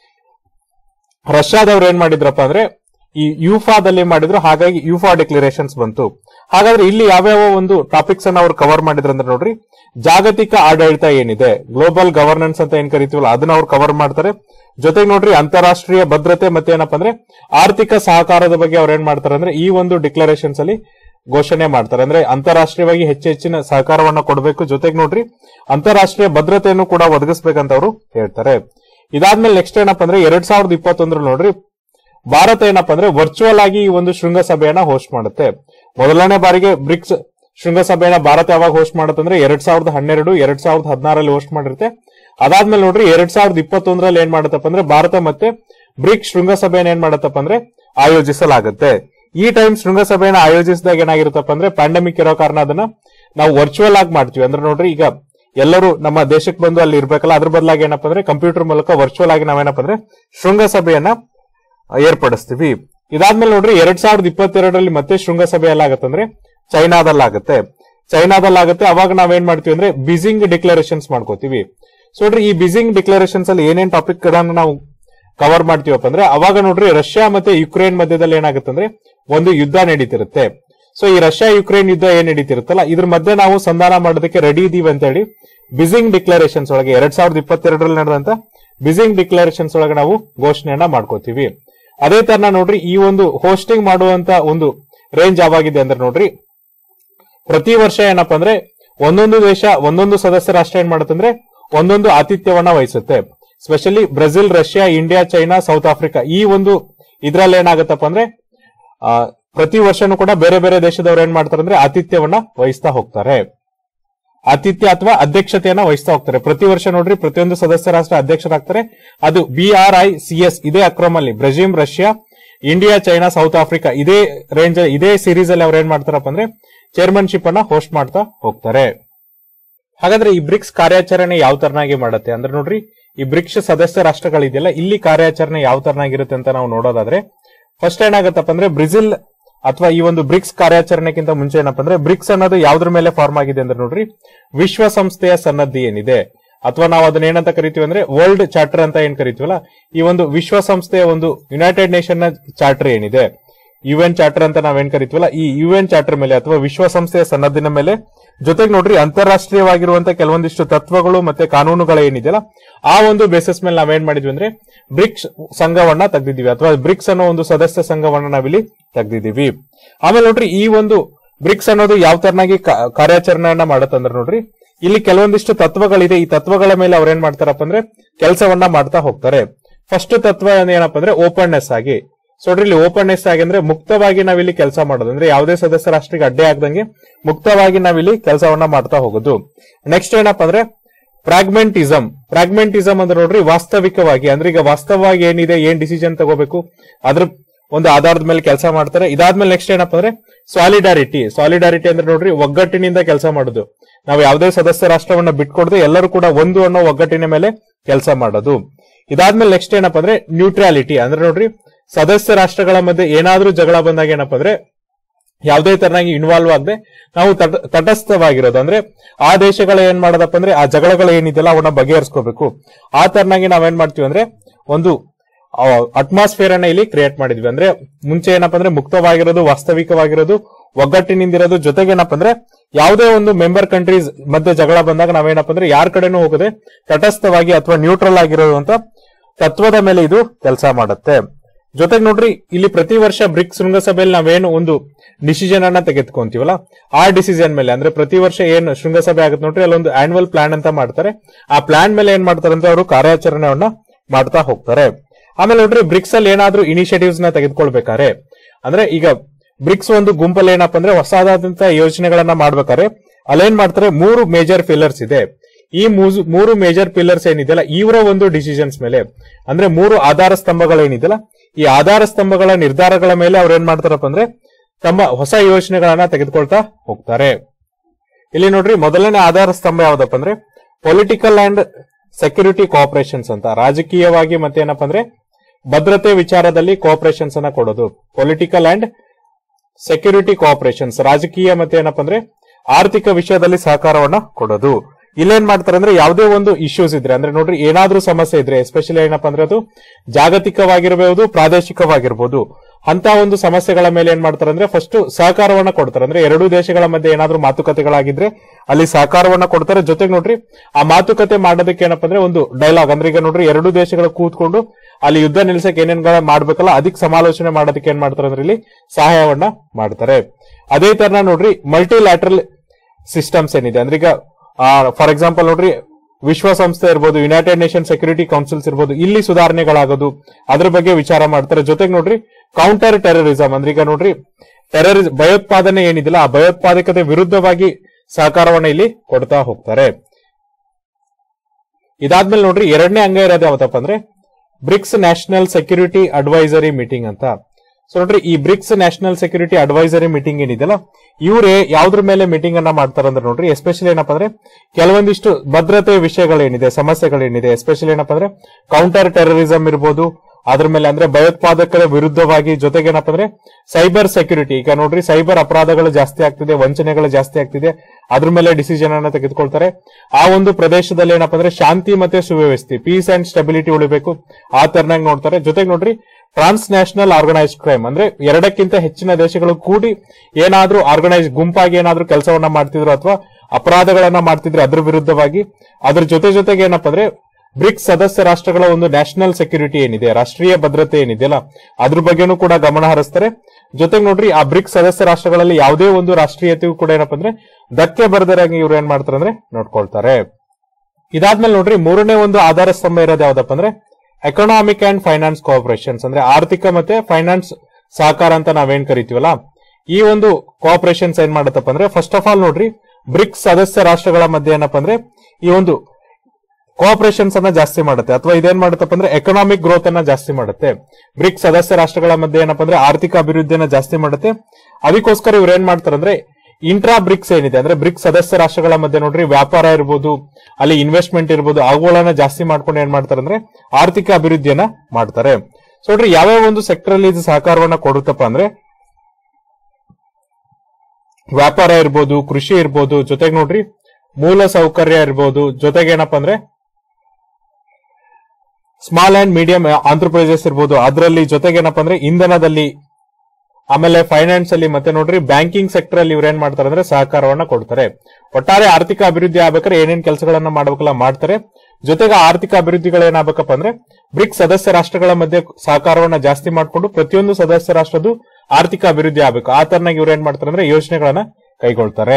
ರಷ್ಯಾದವ್ರು ಏನ್ ಮಾಡಿದ್ರಪ್ಪ ಅಂದ್ರೆ ಈ ಯುಫಾದಲ್ಲಿ ಮಾಡಿದ್ರು ಹಾಗಾಗಿ ಯುಫಾ ಡಿಕ್ಲರೇಷನ್ಸ್ ಬಂತು ಹಾಗಾದ್ರೆ ಇಲ್ಲಿ ಯಾವ್ಯಾವ ಒಂದು ಟಾಪಿಕ್ಸ್ ಅನ್ನ ಅವ್ರು ಕವರ್ ಮಾಡಿದ್ರು ಅಂದ್ರೆ ನೋಡ್ರಿ ಜಾಗತಿಕ ಆಡಳಿತ ಏನಿದೆ ಗ್ಲೋಬಲ್ ಗವರ್ನೆನ್ಸ್ ಅಂತ ಏನ್ ಕರಿತೀವಲ್ಲ ಅದನ್ನ ಅವ್ರು ಕವರ್ ಮಾಡ್ತಾರೆ ಜೊತೆಗೆ ನೋಡ್ರಿ ಅಂತಾರಾಷ್ಟ್ರೀಯ ಭದ್ರತೆ ಮತ್ತೆ ಏನಪ್ಪಾ ಅಂದ್ರೆ ಆರ್ಥಿಕ ಸಹಕಾರದ ಬಗ್ಗೆ ಅವ್ರು ಏನ್ ಮಾಡ್ತಾರೆ ಅಂದ್ರೆ ಈ ಒಂದು ಡಿಕ್ಲರೇಷನ್ಸ್ ಅಲ್ಲಿ ಘೋಷಣೆ ಮಾಡ್ತಾರೆ ಅಂದ್ರೆ ಅಂತಾರಾಷ್ಟ್ರೀಯವಾಗಿ ಹೆಚ್ಚು ಹೆಚ್ಚಿನ ಸಹಕಾರವನ್ನ ಕೊಡಬೇಕು ಜೊತೆಗೆ ನೋಡ್ರಿ ಅಂತಾರಾಷ್ಟ್ರೀಯ ಭದ್ರತೆಯನ್ನು ಕೂಡ ಒದಗಿಸ್ಬೇಕಂತ ಅವರು ಹೇಳ್ತಾರೆ ಇದಾದ್ಮೇಲೆ ನೆಕ್ಸ್ಟ್ ಏನಪ್ಪಾ ಅಂದ್ರೆ ಎರಡ್ ಸಾವಿರದ ಇಪ್ಪತ್ತೊಂದರಲ್ಲಿ ನೋಡ್ರಿ ಭಾರತ ಏನಪ್ಪಾ ಅಂದ್ರೆ ವರ್ಚುವಲ್ ಆಗಿ ಈ ಒಂದು ಶೃಂಗಸಭೆಯನ್ನ ಹೋಸ್ಟ್ ಮಾಡುತ್ತೆ ಮೊದಲನೇ ಬಾರಿಗೆ ಬ್ರಿಕ್ಸ್ ಶೃಂಗಸಭೆಯನ್ನ ಭಾರತ ಯಾವಾಗ ಹೋಸ್ಟ್ ಮಾಡುತ್ತೆ ಅಂದ್ರೆ ಎರಡ್ ಸಾವಿರದ ಹನ್ನೆರಡು ಎರಡ್ ಸಾವಿರದ ಹದಿನಾರಲ್ಲಿ ಹೋಸ್ಟ್ ಮಾಡಿರುತ್ತೆ ಅದಾದ್ಮೇಲೆ ನೋಡ್ರಿ ಎರಡ್ ಸಾವಿರದ ಇಪ್ಪತ್ತೊಂದರಲ್ಲಿ ಏನ್ ಮಾಡುತ್ತಪ್ಪ ಅಂದ್ರೆ ಭಾರತ ಮತ್ತೆ ಬ್ರಿಕ್ಸ್ ಶೃಂಗಸಭೆಯನ್ನ ಏನ್ ಮಾಡುತ್ತಪ್ಪ ಅಂದ್ರೆ ಆಯೋಜಿಸಲಾಗುತ್ತೆ ಈ ಟೈಮ್ ಶೃಂಗಸಭೆಯನ್ನ ಆಯೋಜಿಸಿದಾಗ ಏನಾಗಿರುತ್ತಪ್ಪ ಅಂದ್ರೆ ಪ್ಯಾಂಡಮಿಕ್ ಇರೋ ಕಾರಣ ಅದನ್ನ ನಾವು ವರ್ಚುವಲ್ ಆಗಿ ಮಾಡ್ತೀವಿ ಅಂದ್ರೆ ನೋಡ್ರಿ ಈಗ ಎಲ್ಲರೂ ನಮ್ಮ ದೇಶಕ್ಕೆ ಬಂದು ಅಲ್ಲಿ ಇರ್ಬೇಕಲ್ಲ ಅದ್ರ ಬದಲಾಗಿ ಏನಪ್ಪಾ ಅಂದ್ರೆ ಕಂಪ್ಯೂಟರ್ ಮೂಲಕ ವರ್ಚುವಲ್ ಆಗಿ ನಾವೇನಪ್ಪ ಅಂದ್ರೆ ಶೃಂಗಸಭೆಯನ್ನ ಏರ್ಪಡಿಸ್ತೀವಿ ಇದಾದ್ಮೇಲೆ ನೋಡ್ರಿ ಎರಡ್ ಸಾವಿರದ ಇಪ್ಪತ್ತೆರಡರಲ್ಲಿ ಮತ್ತೆ ಶೃಂಗಸಭೆ ಎಲ್ಲಾಗತ್ತಂದ್ರೆ ಚೈನಾದಲ್ಲಾಗುತ್ತೆ ಚೈನಾದಲ್ಲಾಗುತ್ತೆ ಅವಾಗ ನಾವೇನ್ ಮಾಡ್ತೀವಿ ಅಂದ್ರೆ ಬಿಸಿಂಗ್ ಡಿಕ್ಲರೇಷನ್ಸ್ ಮಾಡ್ಕೋತೀವಿ ಸೊ ನೋಡ್ರಿ ಈ ಬಿಸಿಂಗ್ ಡಿಕ್ಲರೇಷನ್ಸ್ ಅಲ್ಲಿ ಏನೇನ್ ಟಾಪಿಕ್ ಗಳನ್ನ ನಾವು ಕವರ್ ಮಾಡ್ತೀವಪ್ಪ ಅಂದ್ರೆ ಅವಾಗ ನೋಡ್ರಿ ರಷ್ಯಾ ಮತ್ತೆ ಯುಕ್ರೇನ್ ಮಧ್ಯದಲ್ಲಿ ಏನಾಗುತ್ತೆ ಅಂದ್ರೆ ಒಂದು ಯುದ್ಧ ನಡೀತಿರುತ್ತೆ ಸೊ ಈ ರಷ್ಯಾ ಯುಕ್ರೇನ್ ಯುದ್ಧ ಏನ್ ನಡೀತಿರುತ್ತಲ್ಲ ಇದ್ರ ಮಧ್ಯೆ ನಾವು ಸಂಧಾನ ಮಾಡೋದಕ್ಕೆ ರೆಡಿ ಇದೀವಿ ಅಂತ ಹೇಳಿ ಬಿಸಿಂಗ್ ಡಿಕ್ಲರೇಷನ್ಸ್ ಒಳಗೆ ಎರಡ್ ಸಾವಿರದ ಇಪ್ಪತ್ತೆರಡರಲ್ಲಿ ನಡೆದಂತ ಬಿಸಿಂಗ್ ಡಿಕ್ಲರೇಷನ್ಸ್ ಒಳಗೆ ನಾವು ಘೋಷಣೆಯನ್ನ ಮಾಡ್ಕೋತೀವಿ ಅದೇ ತರ ನೋಡ್ರಿ ಈ ಒಂದು ಹೋಸ್ಟಿಂಗ್ ಮಾಡುವಂತ ಒಂದು ರೇಂಜ್ ಯಾವಾಗಿದೆ ಅಂದ್ರೆ ನೋಡ್ರಿ ಪ್ರತಿ ವರ್ಷ ಏನಪ್ಪಾ ಅಂದ್ರೆ ಒಂದೊಂದು ದೇಶ ಒಂದೊಂದು ಸದಸ್ಯ ರಾಷ್ಟ್ರ ಏನ್ ಮಾಡುತ್ತಂದ್ರೆ ಒಂದೊಂದು ಆತಿಥ್ಯವನ್ನ ವಹಿಸುತ್ತೆ specially Brazil Russia India China South Africa ಈ ಒಂದು ಇದ್ರಲ್ಲಿ ಏನಾಗುತ್ತಪ್ಪ ಅಂದ್ರೆ ಆ, ಪ್ರತಿ ವರ್ಷನೂ ಕೂಡ ಬೇರೆ ಬೇರೆ ದೇಶದವ್ರು ಏನ್ ಮಾಡ್ತಾರೆ ಅಂದ್ರೆ ಆತಿಥ್ಯವನ್ನ ವಹಿಸ್ತಾ ಹೋಗ್ತಾರೆ ಆತಿಥ್ಯ ಅಥವಾ ಅಧ್ಯಕ್ಷತೆಯನ್ನ ವಹಿಸ್ತಾ ಹೋಗ್ತಾರೆ ಪ್ರತಿ ವರ್ಷ ನೋಡ್ರಿ ಪ್ರತಿಯೊಂದು ಸದಸ್ಯ ರಾಷ್ಟ್ರ ಅಧ್ಯಕ್ಷರಾಗ್ತಾರೆ ಅದು B R I C S ಇದೇ ಅಕ್ರಮಲ್ಲಿ Brazil Russia India China South Africa ಇದೇ ರೇಂಜ್ ಇದೇ ಸೀರೀಸ್ ಅಲ್ಲಿ ಅವ್ರು ಏನ್ ಮಾಡ್ತಾರಪ್ಪ ಅಂದ್ರೆ ಚೇರ್ಮನ್ಶಿಪ್ ಅನ್ನ ಹೋಸ್ಟ್ ಮಾಡ್ತಾ ಹೋಗ್ತಾರೆ ಹಾಗಾದ್ರೆ ಈ ಬ್ರಿಕ್ಸ್ ಕಾರ್ಯಾಚರಣೆ ಯಾವ ತರನಾಗಿ ಮಾಡುತ್ತೆ ಅಂದ್ರೆ ನೋಡ್ರಿ ಈ ಬ್ರಿಕ್ಸ್ ಸದಸ್ಯ ರಾಷ್ಟ್ರಗಳಿದೆಯಲ್ಲ ಇಲ್ಲಿ ಕಾರ್ಯಾಚರಣೆ ಯಾವ ತರನಾಗಿರುತ್ತೆ ಅಂತ ನಾವು ನೋಡೋದಾದ್ರೆ ಫಸ್ಟ್ ಏನಾಗತ್ತಪ್ಪ ಅಂದ್ರೆ ಬ್ರೆಜಿಲ್ ಅಥವಾ ಈ ಒಂದು ಬ್ರಿಕ್ಸ್ ಕಾರ್ಯಾಚರಣೆಗಿಂತ ಮುಂಚೆ ಏನಪ್ಪ ಅಂದ್ರೆ ಬ್ರಿಕ್ಸ್ ಅನ್ನೋದು ಯಾವ್ದ್ರ ಮೇಲೆ ಫಾರ್ಮ್ ಆಗಿದೆ ಅಂದ್ರೆ ನೋಡ್ರಿ ವಿಶ್ವಸಂಸ್ಥೆಯ ಸನ್ನದ್ಧಿ ಏನಿದೆ ಅಥವಾ ನಾವು ಅದನ್ನ ಏನಂತ ಕರಿತೀವಿ ಅಂದ್ರೆ ವರ್ಲ್ಡ್ ಚಾರ್ಟರ್ ಅಂತ ಏನ್ ಕರಿತೀವಲ್ಲ ಈ ಒಂದು ವಿಶ್ವಸಂಸ್ಥೆಯ ಒಂದು ಯುನೈಟೆಡ್ ನೇಷನ್ ನ ಚಾರ್ಟರ್ ಏನಿದೆ ಯು ಎನ್ ಚಾರ್ಟರ್ ಅಂತ ನಾವೇನ್ ಕರಿತೀವಲ್ಲ ಈ ಯು ಎನ್ ಚಾರ್ಟರ್ ಮೇಲೆ ಅಥವಾ ವಿಶ್ವಸಂಸ್ಥೆಯ ಸನ್ನದ್ದಿನ ಮೇಲೆ ಜೊತೆಗೆ ನೋಡ್ರಿ ಅಂತಾರಾಷ್ಟ್ರೀಯವಾಗಿರುವಂತ ಕೆಲವೊಂದಿಷ್ಟು ತತ್ವಗಳು ಮತ್ತೆ ಕಾನೂನುಗಳು ಏನಿದೆಯಲ್ಲ ಆ ಒಂದು ಬೇಸಿಸ್ ಮೇಲೆ ನಾವೇನ್ ಮಾಡಿದ್ವಿ ಅಂದ್ರೆ ಬ್ರಿಕ್ಸ್ ಸಂಘವನ್ನ ತೆಗ್ದಿದೀವಿ ಅಥವಾ ಬ್ರಿಕ್ಸ್ ಅನ್ನೋ ಒಂದು ಸದಸ್ಯ ಸಂಘವನ್ನ ನಾವಿಲ್ಲಿ ತೆಗ್ದಿದೀವಿ ಆಮೇಲೆ ನೋಡ್ರಿ ಈ ಒಂದು ಬ್ರಿಕ್ಸ್ ಅನ್ನೋದು ಯಾವ ತರನಾಗಿ ಕಾ- ಕಾರ್ಯಾಚರಣೆಯನ್ನ ಮಾಡತ್ತಂದ್ರೆ ನೋಡ್ರಿ ಇಲ್ಲಿ ಕೆಲವೊಂದಿಷ್ಟು ತತ್ವಗಳಿದೆ ಈ ತತ್ವಗಳ ಮೇಲೆ ಅವ್ರೇನ್ ಮಾಡ್ತಾರಪ್ಪ ಅಂದ್ರೆ ಕೆಲಸವನ್ನ ಮಾಡ್ತಾ ಹೋಗ್ತಾರೆ ಫಸ್ಟ್ ತತ್ವ ಏನಪ್ಪ ಅಂದ್ರೆ ಓಪನ್ನೆಸ್ ಆಗಿ ಸೊ ನೋಡ್ರಿ ಇಲ್ಲಿ ಓಪನ್ನೆಸ್ ಆಗಿ ಅಂದ್ರೆ ಮುಕ್ತವಾಗಿ ನಾವಿಲ್ಲಿ ಕೆಲಸ ಮಾಡೋದು ಅಂದ್ರೆ ಯಾವುದೇ ಸದಸ್ಯ ರಾಷ್ಟ್ರಕ್ಕೆ ಅಡ್ಡೆ ಆಗ್ದಂಗೆ ಮುಕ್ತವಾಗಿ ನಾವಿಲ್ಲಿ ಕೆಲಸವನ್ನ ಮಾಡ್ತಾ ಹೋಗೋದು ನೆಕ್ಸ್ಟ್ ಏನಪ್ಪ ಅಂದ್ರೆ ಪ್ರಾಗ್ಮೆಂಟಿಸಮ್ ಪ್ರಾಗ್ಮೆಂಟಿಸಮ್ ಅಂದ್ರೆ ನೋಡ್ರಿ ವಾಸ್ತವಿಕವಾಗಿ ಅಂದ್ರೆ ಈಗ ವಾಸ್ತವವಾಗಿ ಏನಿದೆ ಏನ್ ಡಿಸಿಷನ್ ತಗೋಬೇಕು ಅದ್ರ ಒಂದು ಆಧಾರದ ಮೇಲೆ ಕೆಲಸ ಮಾಡ್ತಾರೆ ಇದಾದ್ಮೇಲೆ ನೆಕ್ಸ್ಟ್ ಏನಪ್ಪ ಅಂದ್ರೆ ಸಾಲಿಡಾರಿಟಿ ಸಾಲಿಡಾರಿಟಿ ಅಂದ್ರೆ ನೋಡ್ರಿ ಒಗ್ಗಟ್ಟಿನಿಂದ ಕೆಲಸ ಮಾಡೋದು ನಾವು ಯಾವುದೇ ಸದಸ್ಯ ರಾಷ್ಟ್ರವನ್ನ ಬಿಟ್ಕೊಡದೆ ಎಲ್ಲರೂ ಕೂಡ ಒಂದು ಅನ್ನೋ ಒಗ್ಗಟ್ಟಿನ ಮೇಲೆ ಕೆಲಸ ಮಾಡೋದು ಇದಾದ್ಮೇಲೆ ನೆಕ್ಸ್ಟ್ ಏನಪ್ಪ ಅಂದ್ರೆ ನ್ಯೂಟ್ರಾಲಿಟಿ ಅಂದ್ರೆ ನೋಡ್ರಿ ಸದಸ್ಯ ರಾಷ್ಟ್ರಗಳ ಮಧ್ಯೆ ಏನಾದ್ರೂ ಜಗಳ ಬಂದಾಗ ಏನಪ್ಪ ಅಂದ್ರೆ ಯಾವುದೇ ತರನಾಗಿ ಇನ್ವಾಲ್ವ್ ಆಗದೆ ನಾವು ತಟ- ತಟಸ್ಥವಾಗಿರೋದು ಅಂದ್ರೆ ಆ ದೇಶಗಳ ಏನ್ ಮಾಡೋದಪ್ಪ ಅಂದ್ರೆ ಆ ಜಗಳಗಳು ಏನಿದೆಯಲ್ಲ ಅವನ್ನ ಬಗೆಹರಿಸ್ಕೋಬೇಕು ಆ ತರನಾಗಿ ನಾವೇನ್ ಮಾಡ್ತೀವಿ ಅಂದ್ರೆ ಒಂದು ಅಟ್ಮಾಸ್ಫಿಯರ್ ಅನ್ನ ಇಲ್ಲಿ ಕ್ರಿಯೇಟ್ ಮಾಡಿದ್ವಿ ಅಂದ್ರೆ ಮುಂಚೆ ಏನಪ್ಪ ಅಂದ್ರೆ ಮುಕ್ತವಾಗಿರೋದು ವಾಸ್ತವಿಕವಾಗಿರೋದು ಒಗ್ಗಟ್ಟಿನಿಂದಿರೋದು ಜೊತೆಗೆ ಏನಪ್ಪ ಅಂದ್ರೆ ಯಾವುದೇ ಒಂದು ಮೆಂಬರ್ ಕಂಟ್ರೀಸ್ ಮಧ್ಯೆ ಜಗಳ ಬಂದಾಗ ನಾವೇನಪ್ಪ ಅಂದ್ರೆ ಯಾರ ಕಡೆನೂ ಹೋಗದೆ ತಟಸ್ಥವಾಗಿ ಅಥವಾ ನ್ಯೂಟ್ರಲ್ ಆಗಿರೋದು ತತ್ವದ ಮೇಲೆ ಇದು ಕೆಲಸ ಮಾಡುತ್ತೆ ಜೊತೆಗೆ ನೋಡ್ರಿ ಇಲ್ಲಿ ಪ್ರತಿ ವರ್ಷ ಬ್ರಿಕ್ಸ್ ಶೃಂಗಸಭೆಯಲ್ಲಿ ನಾವೇನು ಒಂದು ಡಿಸಿಷನ್ ಅನ್ನ ತೆಗೆದುಕೊಂತೀವಲ್ಲ ಆ ಡಿಸಿಷನ್ ಮೇಲೆ ಅಂದ್ರೆ ಪ್ರತಿ ವರ್ಷ ಏನು ಶೃಂಗಸಭೆ ಆಗುತ್ತೆ ನೋಡ್ರಿ ಅಲ್ಲೊಂದು ಆನ್ಯುವಲ್ ಪ್ಲಾನ್ ಅಂತ ಮಾಡ್ತಾರೆ ಆ ಪ್ಲಾನ್ ಮೇಲೆ ಏನ್ ಮಾಡ್ತಾರೆ ಅಂದ್ರೆ ಅವರು ಕಾರ್ಯಾಚರಣೆಯನ್ನ ಮಾಡ್ತಾ ಹೋಗ್ತಾರೆ ಆಮೇಲೆ ನೋಡ್ರಿ ಬ್ರಿಕ್ಸ್ ಅಲ್ಲಿ ಏನಾದ್ರೂ ಇನಿಷಿಯೇಟಿವ್ಸ್ ನ ತೆಗೆದುಕೊಳ್ಬೇಕಾರೆ ಅಂದ್ರೆ ಈಗ ಬ್ರಿಕ್ಸ್ ಒಂದು ಗುಂಪಲ್ಲಿ ಏನಪ್ಪಾ ಅಂದ್ರೆ ಹೊಸದಾದಂತ ಯೋಜನೆಗಳನ್ನ ಮಾಡ್ಬೇಕಾದ್ರೆ ಅಲ್ಲೇನ್ ಮಾಡ್ತಾರೆ ಮೂರು ಮೇಜರ್ ಪಿಲ್ಲರ್ಸ್ ಇದೆ ಈ ಮೂಸು- ಮೂರು ಮೇಜರ್ ಪಿಲ್ಲರ್ಸ್ ಏನಿದೆಯಲ್ಲ ಇವರ ಒಂದು ಡಿಸಿಷನ್ಸ್ ಮೇಲೆ ಅಂದ್ರೆ ಮೂರು ಆಧಾರ ಸ್ತಂಭಗಳೇನಿದೆಯಲ್ಲ ಈ ಆಧಾರ ಸ್ತಂಭಗಳ ನಿರ್ಧಾರಗಳ ಮೇಲೆ ಅವ್ರು ಏನ್ ಮಾಡ್ತಾರಪ್ಪ ಅಂದ್ರೆ ತಮ್ಮ ಹೊಸ ಯೋಜನೆಗಳನ್ನ ತೆಗೆದುಕೊಳ್ತಾ ಹೋಗ್ತಾರೆ ಇಲ್ಲಿ ನೋಡ್ರಿ ಮೊದಲನೇ ಆಧಾರ ಸ್ತಂಭ ಯಾವ್ದಪ್ಪ ಅಂದ್ರೆ ಪೊಲಿಟಿಕಲ್ ಅಂಡ್ ಸೆಕ್ಯೂರಿಟಿ ಕೋಆಪರೇಷನ್ಸ್ ಅಂತ ರಾಜಕೀಯವಾಗಿ ಮತ್ತೆ ಏನಪ್ಪ ಅಂದ್ರೆ ಭದ್ರತೆ ವಿಚಾರದಲ್ಲಿ ಕೋಆಪರೇಷನ್ಸ್ ಅನ್ನ ಕೊಡೋದು ಪೊಲಿಟಿಕಲ್ ಅಂಡ್ ಸೆಕ್ಯೂರಿಟಿ ಕೋಆಪರೇಷನ್ಸ್ ರಾಜಕೀಯ ಮತ್ತೆ ಏನಪ್ಪ ಅಂದ್ರೆ ಆರ್ಥಿಕ ವಿಷಯದಲ್ಲಿ ಸಹಕಾರವನ್ನ ಕೊಡೋದು ಇಲ್ಲೇನ್ ಮಾಡ್ತಾರೆ ಅಂದ್ರೆ ಯಾವುದೇ ಒಂದು ಇಶ್ಯೂಸ್ ಇದ್ರೆ ಅಂದ್ರೆ ನೋಡ್ರಿ ಏನಾದ್ರೂ ಸಮಸ್ಯೆ ಇದ್ರೆ ಎಸ್ಪೆಷಲಿ ಏನಪ್ಪಾ ಅಂದ್ರೆ ಅದು ಜಾಗತಿಕವಾಗಿರಬಹುದು ಪ್ರಾದೇಶಿಕವಾಗಿರ್ಬೋದು ಅಂತ ಒಂದು ಸಮಸ್ಯೆಗಳ ಮೇಲೆ ಏನ್ ಮಾಡ್ತಾರೆ ಅಂದ್ರೆ ಫಸ್ಟ್ ಸಹಕಾರವನ್ನ ಕೊಡ್ತಾರೆ ಅಂದ್ರೆ ಎರಡೂ ದೇಶಗಳ ಮಧ್ಯೆ ಏನಾದ್ರೂ ಮಾತುಕತೆಗಳಾಗಿದ್ರೆ ಅಲ್ಲಿ ಸಹಕಾರವನ್ನ ಕೊಡ್ತಾರೆ ಜೊತೆಗೆ ನೋಡ್ರಿ ಆ ಮಾತುಕತೆ ಮಾಡೋದಕ್ಕೆ ಏನಪ್ಪಾ ಅಂದ್ರೆ ಒಂದು ಡೈಲಾಗ್ ಅಂದ್ರೆ ಈಗ ನೋಡ್ರಿ ಎರಡೂ ದೇಶಗಳು ಕೂತ್ಕೊಂಡು ಅಲ್ಲಿ ಯುದ್ಧ ನಿಲ್ಸಕ್ಕೆ ಏನೇನ್ ಮಾಡ್ಬೇಕಲ್ಲ ಅದಕ್ಕೆ ಸಮಾಲೋಚನೆ ಮಾಡೋದಕ್ಕೆ ಏನ್ ಮಾಡ್ತಾರೆ ಅಂದ್ರೆ ಇಲ್ಲಿ ಸಹಾಯವನ್ನ ಮಾಡ್ತಾರೆ ಅದೇ ತರ ನೋಡ್ರಿ ಮಲ್ಟಿಲ್ಯಾಟ್ರಲ್ ಸಿಸ್ಟಮ್ಸ್ ಏನಿದೆ ಅಂದ್ರೆ ಈಗ ಫಾರ್ ಎಕ್ಸಾಂಪಲ್ ನೋಡ್ರಿ ವಿಶ್ವಸಂಸ್ಥೆ ಇರ್ಬೋದು ಯುನೈಟೆಡ್ ನೇಷನ್ ಸೆಕ್ಯೂರಿಟಿ ಕೌನ್ಸಿಲ್ಸ್ ಇರ್ಬೋದು ಇಲ್ಲಿ ಸುಧಾರಣೆಗಳಾಗೋದು ಅದ್ರ ಬಗ್ಗೆ ವಿಚಾರ ಮಾಡ್ತಾರೆ ಜೊತೆಗೆ ನೋಡ್ರಿ ಕೌಂಟರ್ ಟೆರರಿಸಂ ಅಂದ್ರೆ ಈಗ ನೋಡ್ರಿ ಟೆರರಿಸ್ ಭಯೋತ್ಪಾದನೆ ಏನಿದಿಲ್ಲ ಆ ಭಯೋತ್ಪಾದಕತೆ ವಿರುದ್ಧವಾಗಿ ಸಹಕಾರವನ್ನ ಇಲ್ಲಿ ಕೊಡ್ತಾ ಹೋಗ್ತಾರೆ ಇದಾದ್ಮೇಲೆ ನೋಡ್ರಿ ಎರಡನೇ ಅಂಗ ಇರೋದು ಯಾವತ್ತಪ್ಪ ಅಂದ್ರೆ BRICS national security advisory meeting ಅಂತ ಸೊ ನೋಡ್ರಿ ಈ BRICS national security advisory meeting ಏನಿದೆಯಲ್ಲ ಇವರೇ ಯಾವ್ದ್ರ ಮೇಲೆ ಮೀಟಿಂಗ್ ಅನ್ನ ಮಾಡ್ತಾರೆ ಅಂದ್ರೆ ನೋಡ್ರಿ ಎಸ್ಪೆಷಲಿ ಏನಪ್ಪಾ ಅಂದ್ರೆ ಕೆಲವೊಂದಿಷ್ಟು ಭದ್ರತೆ ವಿಷಯಗಳೇನಿದೆ ಸಮಸ್ಯೆಗಳೇನಿದೆ ಎಸ್ಪೆಷಲಿ ಏನಪ್ಪಾ ಅಂದ್ರೆ ಕೌಂಟರ್ ಟೆರರಿಸಂ ಇರ್ಬೋದು ಅದ್ರ ಮೇಲೆ ಅಂದ್ರೆ ಭಯೋತ್ಪಾದಕರ ವಿರುದ್ಧವಾಗಿ ಜೊತೆಗೆ ಏನಪ್ಪಾ ಅಂದ್ರೆ ಸೈಬರ್ ಸೆಕ್ಯೂರಿಟಿ ಈಗ ನೋಡ್ರಿ ಸೈಬರ್ ಅಪರಾಧಗಳು ಜಾಸ್ತಿ ಆಗ್ತಿದೆ ವಂಚನೆಗಳು ಜಾಸ್ತಿ ಆಗ್ತಿದೆ ಅದ್ರ ಮೇಲೆ ಡಿಸಿಷನ್ ಅನ್ನ ತೆಗೆದುಕೊಳ್ತಾರೆ ಆ ಒಂದು ಪ್ರದೇಶದಲ್ಲಿ ಏನಪ್ಪಾ ಅಂದ್ರೆ ಶಾಂತಿ ಮತ್ತೆ ಸುವ್ಯವಸ್ಥೆ ಪೀಸ್ ಅಂಡ್ ಸ್ಟೆಬಿಲಿಟಿ ಉಳಿಬೇಕು ಆ ತರನಾಗಿ ನೋಡ್ತಾರೆ ಜೊತೆಗೆ ನೋಡ್ರಿ ಟ್ರಾನ್ಸ್ ನ್ಯಾಷನಲ್ ಆರ್ಗನೈಸ್ಡ್ ಕ್ರೈಮ್ ಅಂದ್ರೆ ಎರಡಕ್ಕಿಂತ ಹೆಚ್ಚಿನ ದೇಶಗಳು ಕೂಡಿ ಏನಾದ್ರೂ ಆರ್ಗನೈಸ್ ಗುಂಪಾಗಿ ಏನಾದ್ರೂ ಕೆಲಸವನ್ನ ಮಾಡ್ತಿದ್ರು ಅಥವಾ ಅಪರಾಧಗಳನ್ನ ಮಾಡ್ತಿದ್ರೆ ಅದ್ರ ವಿರುದ್ಧವಾಗಿ ಅದ್ರ ಜೊತೆ ಜೊತೆಗೆ ಏನಪ್ಪಾ ಅಂದ್ರೆ ಬ್ರಿಕ್ಸ್ ಸದಸ್ಯ ರಾಷ್ಟ್ರಗಳ ಒಂದು ನ್ಯಾಷನಲ್ ಸೆಕ್ಯೂರಿಟಿ ಏನಿದೆ ರಾಷ್ಟ್ರೀಯ ಭದ್ರತೆ ಏನಿದೆಯಲ್ಲ ಅದ್ರ ಬಗ್ಗೆನೂ ಕೂಡ ಗಮನ ಹರಿಸ್ತಾರೆ ಜೊತೆಗೆ ನೋಡ್ರಿ ಆ ಬ್ರಿಕ್ಸ್ ಸದಸ್ಯ ರಾಷ್ಟ್ರಗಳಲ್ಲಿ ಯಾವುದೇ ಒಂದು ರಾಷ್ಟ್ರೀಯತೆಯೂ ಕೂಡ ಏನಪ್ಪಾ ಅಂದ್ರೆ ಧಕ್ಕೆ ಬರದಿರಂಗೆ ಇವ್ರು ಏನ್ ಮಾಡ್ತಾರೆ ಅಂದ್ರೆ ನೋಡ್ಕೊಳ್ತಾರೆ ಇದಾದ್ಮೇಲೆ ನೋಡ್ರಿ ಮೂರನೇ ಒಂದು ಆಧಾರ ಸ್ತಂಭ ಇರೋದು ಯಾವ್ದಪ್ಪ ಅಂದ್ರೆ ಎಕನಾಮಿಕ್ ಅಂಡ್ ಫೈನಾನ್ಸ್ ಕೋಆಪರೇಷನ್ಸ್ ಅಂದ್ರೆ ಆರ್ಥಿಕ ಮತ್ತೆ ಫೈನಾನ್ಸ್ ಸಹಕಾರ ಅಂತ ನಾವೇನ್ ಕರಿತೀವಲ್ಲ ಈ ಒಂದು ಕೋಆಪರೇಷನ್ಸ್ ಏನ್ ಮಾಡತ್ತಪ್ಪ ಅಂದ್ರೆ ಫಸ್ಟ್ ಆಫ್ ಆಲ್ ನೋಡ್ರಿ ಬ್ರಿಕ್ಸ್ ಸದಸ್ಯ ರಾಷ್ಟ್ರಗಳ ಮಧ್ಯೆ ಏನಪ್ಪ ಅಂದ್ರೆ ಈ ಒಂದು ಕೋಆಪರೇಷನ್ಸ್ ಅನ್ನ ಜಾಸ್ತಿ ಮಾಡುತ್ತೆ ಅಥವಾ ಇದೇನ್ ಮಾಡುತ್ತಪ್ಪ ಅಂದ್ರೆ ಎಕನಾಮಿಕ್ ಗ್ರೋತ್ ಅನ್ನ ಜಾಸ್ತಿ ಮಾಡುತ್ತೆ ಬ್ರಿಕ್ಸ್ ಸದಸ್ಯ ರಾಷ್ಟ್ರಗಳ ಮಧ್ಯೆ ಏನಪ್ಪ ಅಂದ್ರೆ ಆರ್ಥಿಕ ಅಭಿವೃದ್ಧಿಯನ್ನ ಜಾಸ್ತಿ ಮಾಡುತ್ತೆ ಅದಕ್ಕೋಸ್ಕರ ಇವ್ರು ಏನ್ ಮಾಡ್ತಾರೆ ಅಂದ್ರೆ ಇಂಟ್ರಾ ಬ್ರಿಕ್ಸ್ ಏನಿದೆ ಅಂದ್ರೆ ಬ್ರಿಕ್ಸ್ ಸದಸ್ಯ ರಾಷ್ಟ್ರಗಳ ಮಧ್ಯೆ ನೋಡ್ರಿ ವ್ಯಾಪಾರ ಇರ್ಬೋದು ಅಲ್ಲಿ ಇನ್ವೆಸ್ಟ್ಮೆಂಟ್ ಇರ್ಬೋದು ಅವುಗಳನ್ನ ಜಾಸ್ತಿ ಮಾಡ್ಕೊಂಡು ಏನ್ ಮಾಡ್ತಾರೆ ಅಂದ್ರೆ ಆರ್ಥಿಕ ಅಭಿವೃದ್ಧಿಯನ್ನ ಮಾಡ್ತಾರೆ ಸೊ ನೋಡ್ರಿ ಯಾವ್ಯಾವ ಒಂದು ಸೆಕ್ಟರ್ ಅಲ್ಲಿ ಇದು ಸಹಕಾರವನ್ನ ಕೊಡುತ್ತಪ್ಪ ಅಂದ್ರೆ ವ್ಯಾಪಾರ ಇರ್ಬೋದು ಕೃಷಿ ಇರ್ಬೋದು ಜೊತೆಗೆ ನೋಡ್ರಿ ಮೂಲ ಸೌಕರ್ಯ ಇರ್ಬೋದು ಜೊತೆಗೆ ಏನಪ್ಪಾ ಅಂದ್ರೆ ಸ್ಮಾಲ್ ಅಂಡ್ ಮೀಡಿಯಂ ಆಂಟರ್ಪ್ರೈಸಸ್ ಇರ್ಬೋದು ಅದರಲ್ಲಿ ಜೊತೆಗೆ ಏನಪ್ಪಾ ಅಂದ್ರೆ ಇಂಧನದಲ್ಲಿ ಆಮೇಲೆ ಫೈನಾನ್ಸ್ ಅಲ್ಲಿ ಮತ್ತೆ ನೋಡ್ರಿ ಬ್ಯಾಂಕಿಂಗ್ ಸೆಕ್ಟರ್ ಅಲ್ಲಿ ಇವ್ರು ಏನ್ ಮಾಡ್ತಾರೆ ಅಂದ್ರೆ ಸಹಕಾರವನ್ನ ಕೊಡ್ತಾರೆ ಒಟ್ಟಾರೆ ಆರ್ಥಿಕ ಅಭಿವೃದ್ಧಿ ಆಗ್ಬೇಕಾದ್ರೆ ಏನೇನ್ ಕೆಲಸಗಳನ್ನ ಮಾಡ್ಬೇಕಲ್ಲ ಮಾಡ್ತಾರೆ ಜೊತೆಗೆ ಆರ್ಥಿಕ ಅಭಿವೃದ್ಧಿಗಳು ಏನಾಗಬೇಕಪ್ಪ ಅಂದ್ರೆ ಬ್ರಿಕ್ಸ್ ಸದಸ್ಯ ರಾಷ್ಟ್ರಗಳ ಮಧ್ಯೆ ಸಹಕಾರವನ್ನ ಜಾಸ್ತಿ ಮಾಡಿಕೊಂಡು ಪ್ರತಿಯೊಂದು ಸದಸ್ಯ ರಾಷ್ಟ್ರದ್ದು ಆರ್ಥಿಕ ಅಭಿವೃದ್ಧಿ ಆಗ್ಬೇಕು ಆ ತರನಾಗಿ ಇವ್ರು ಏನ್ ಮಾಡ್ತಾರೆ ಅಂದ್ರೆ ಯೋಜನೆಗಳನ್ನ ಕೈಗೊಳ್ತಾರೆ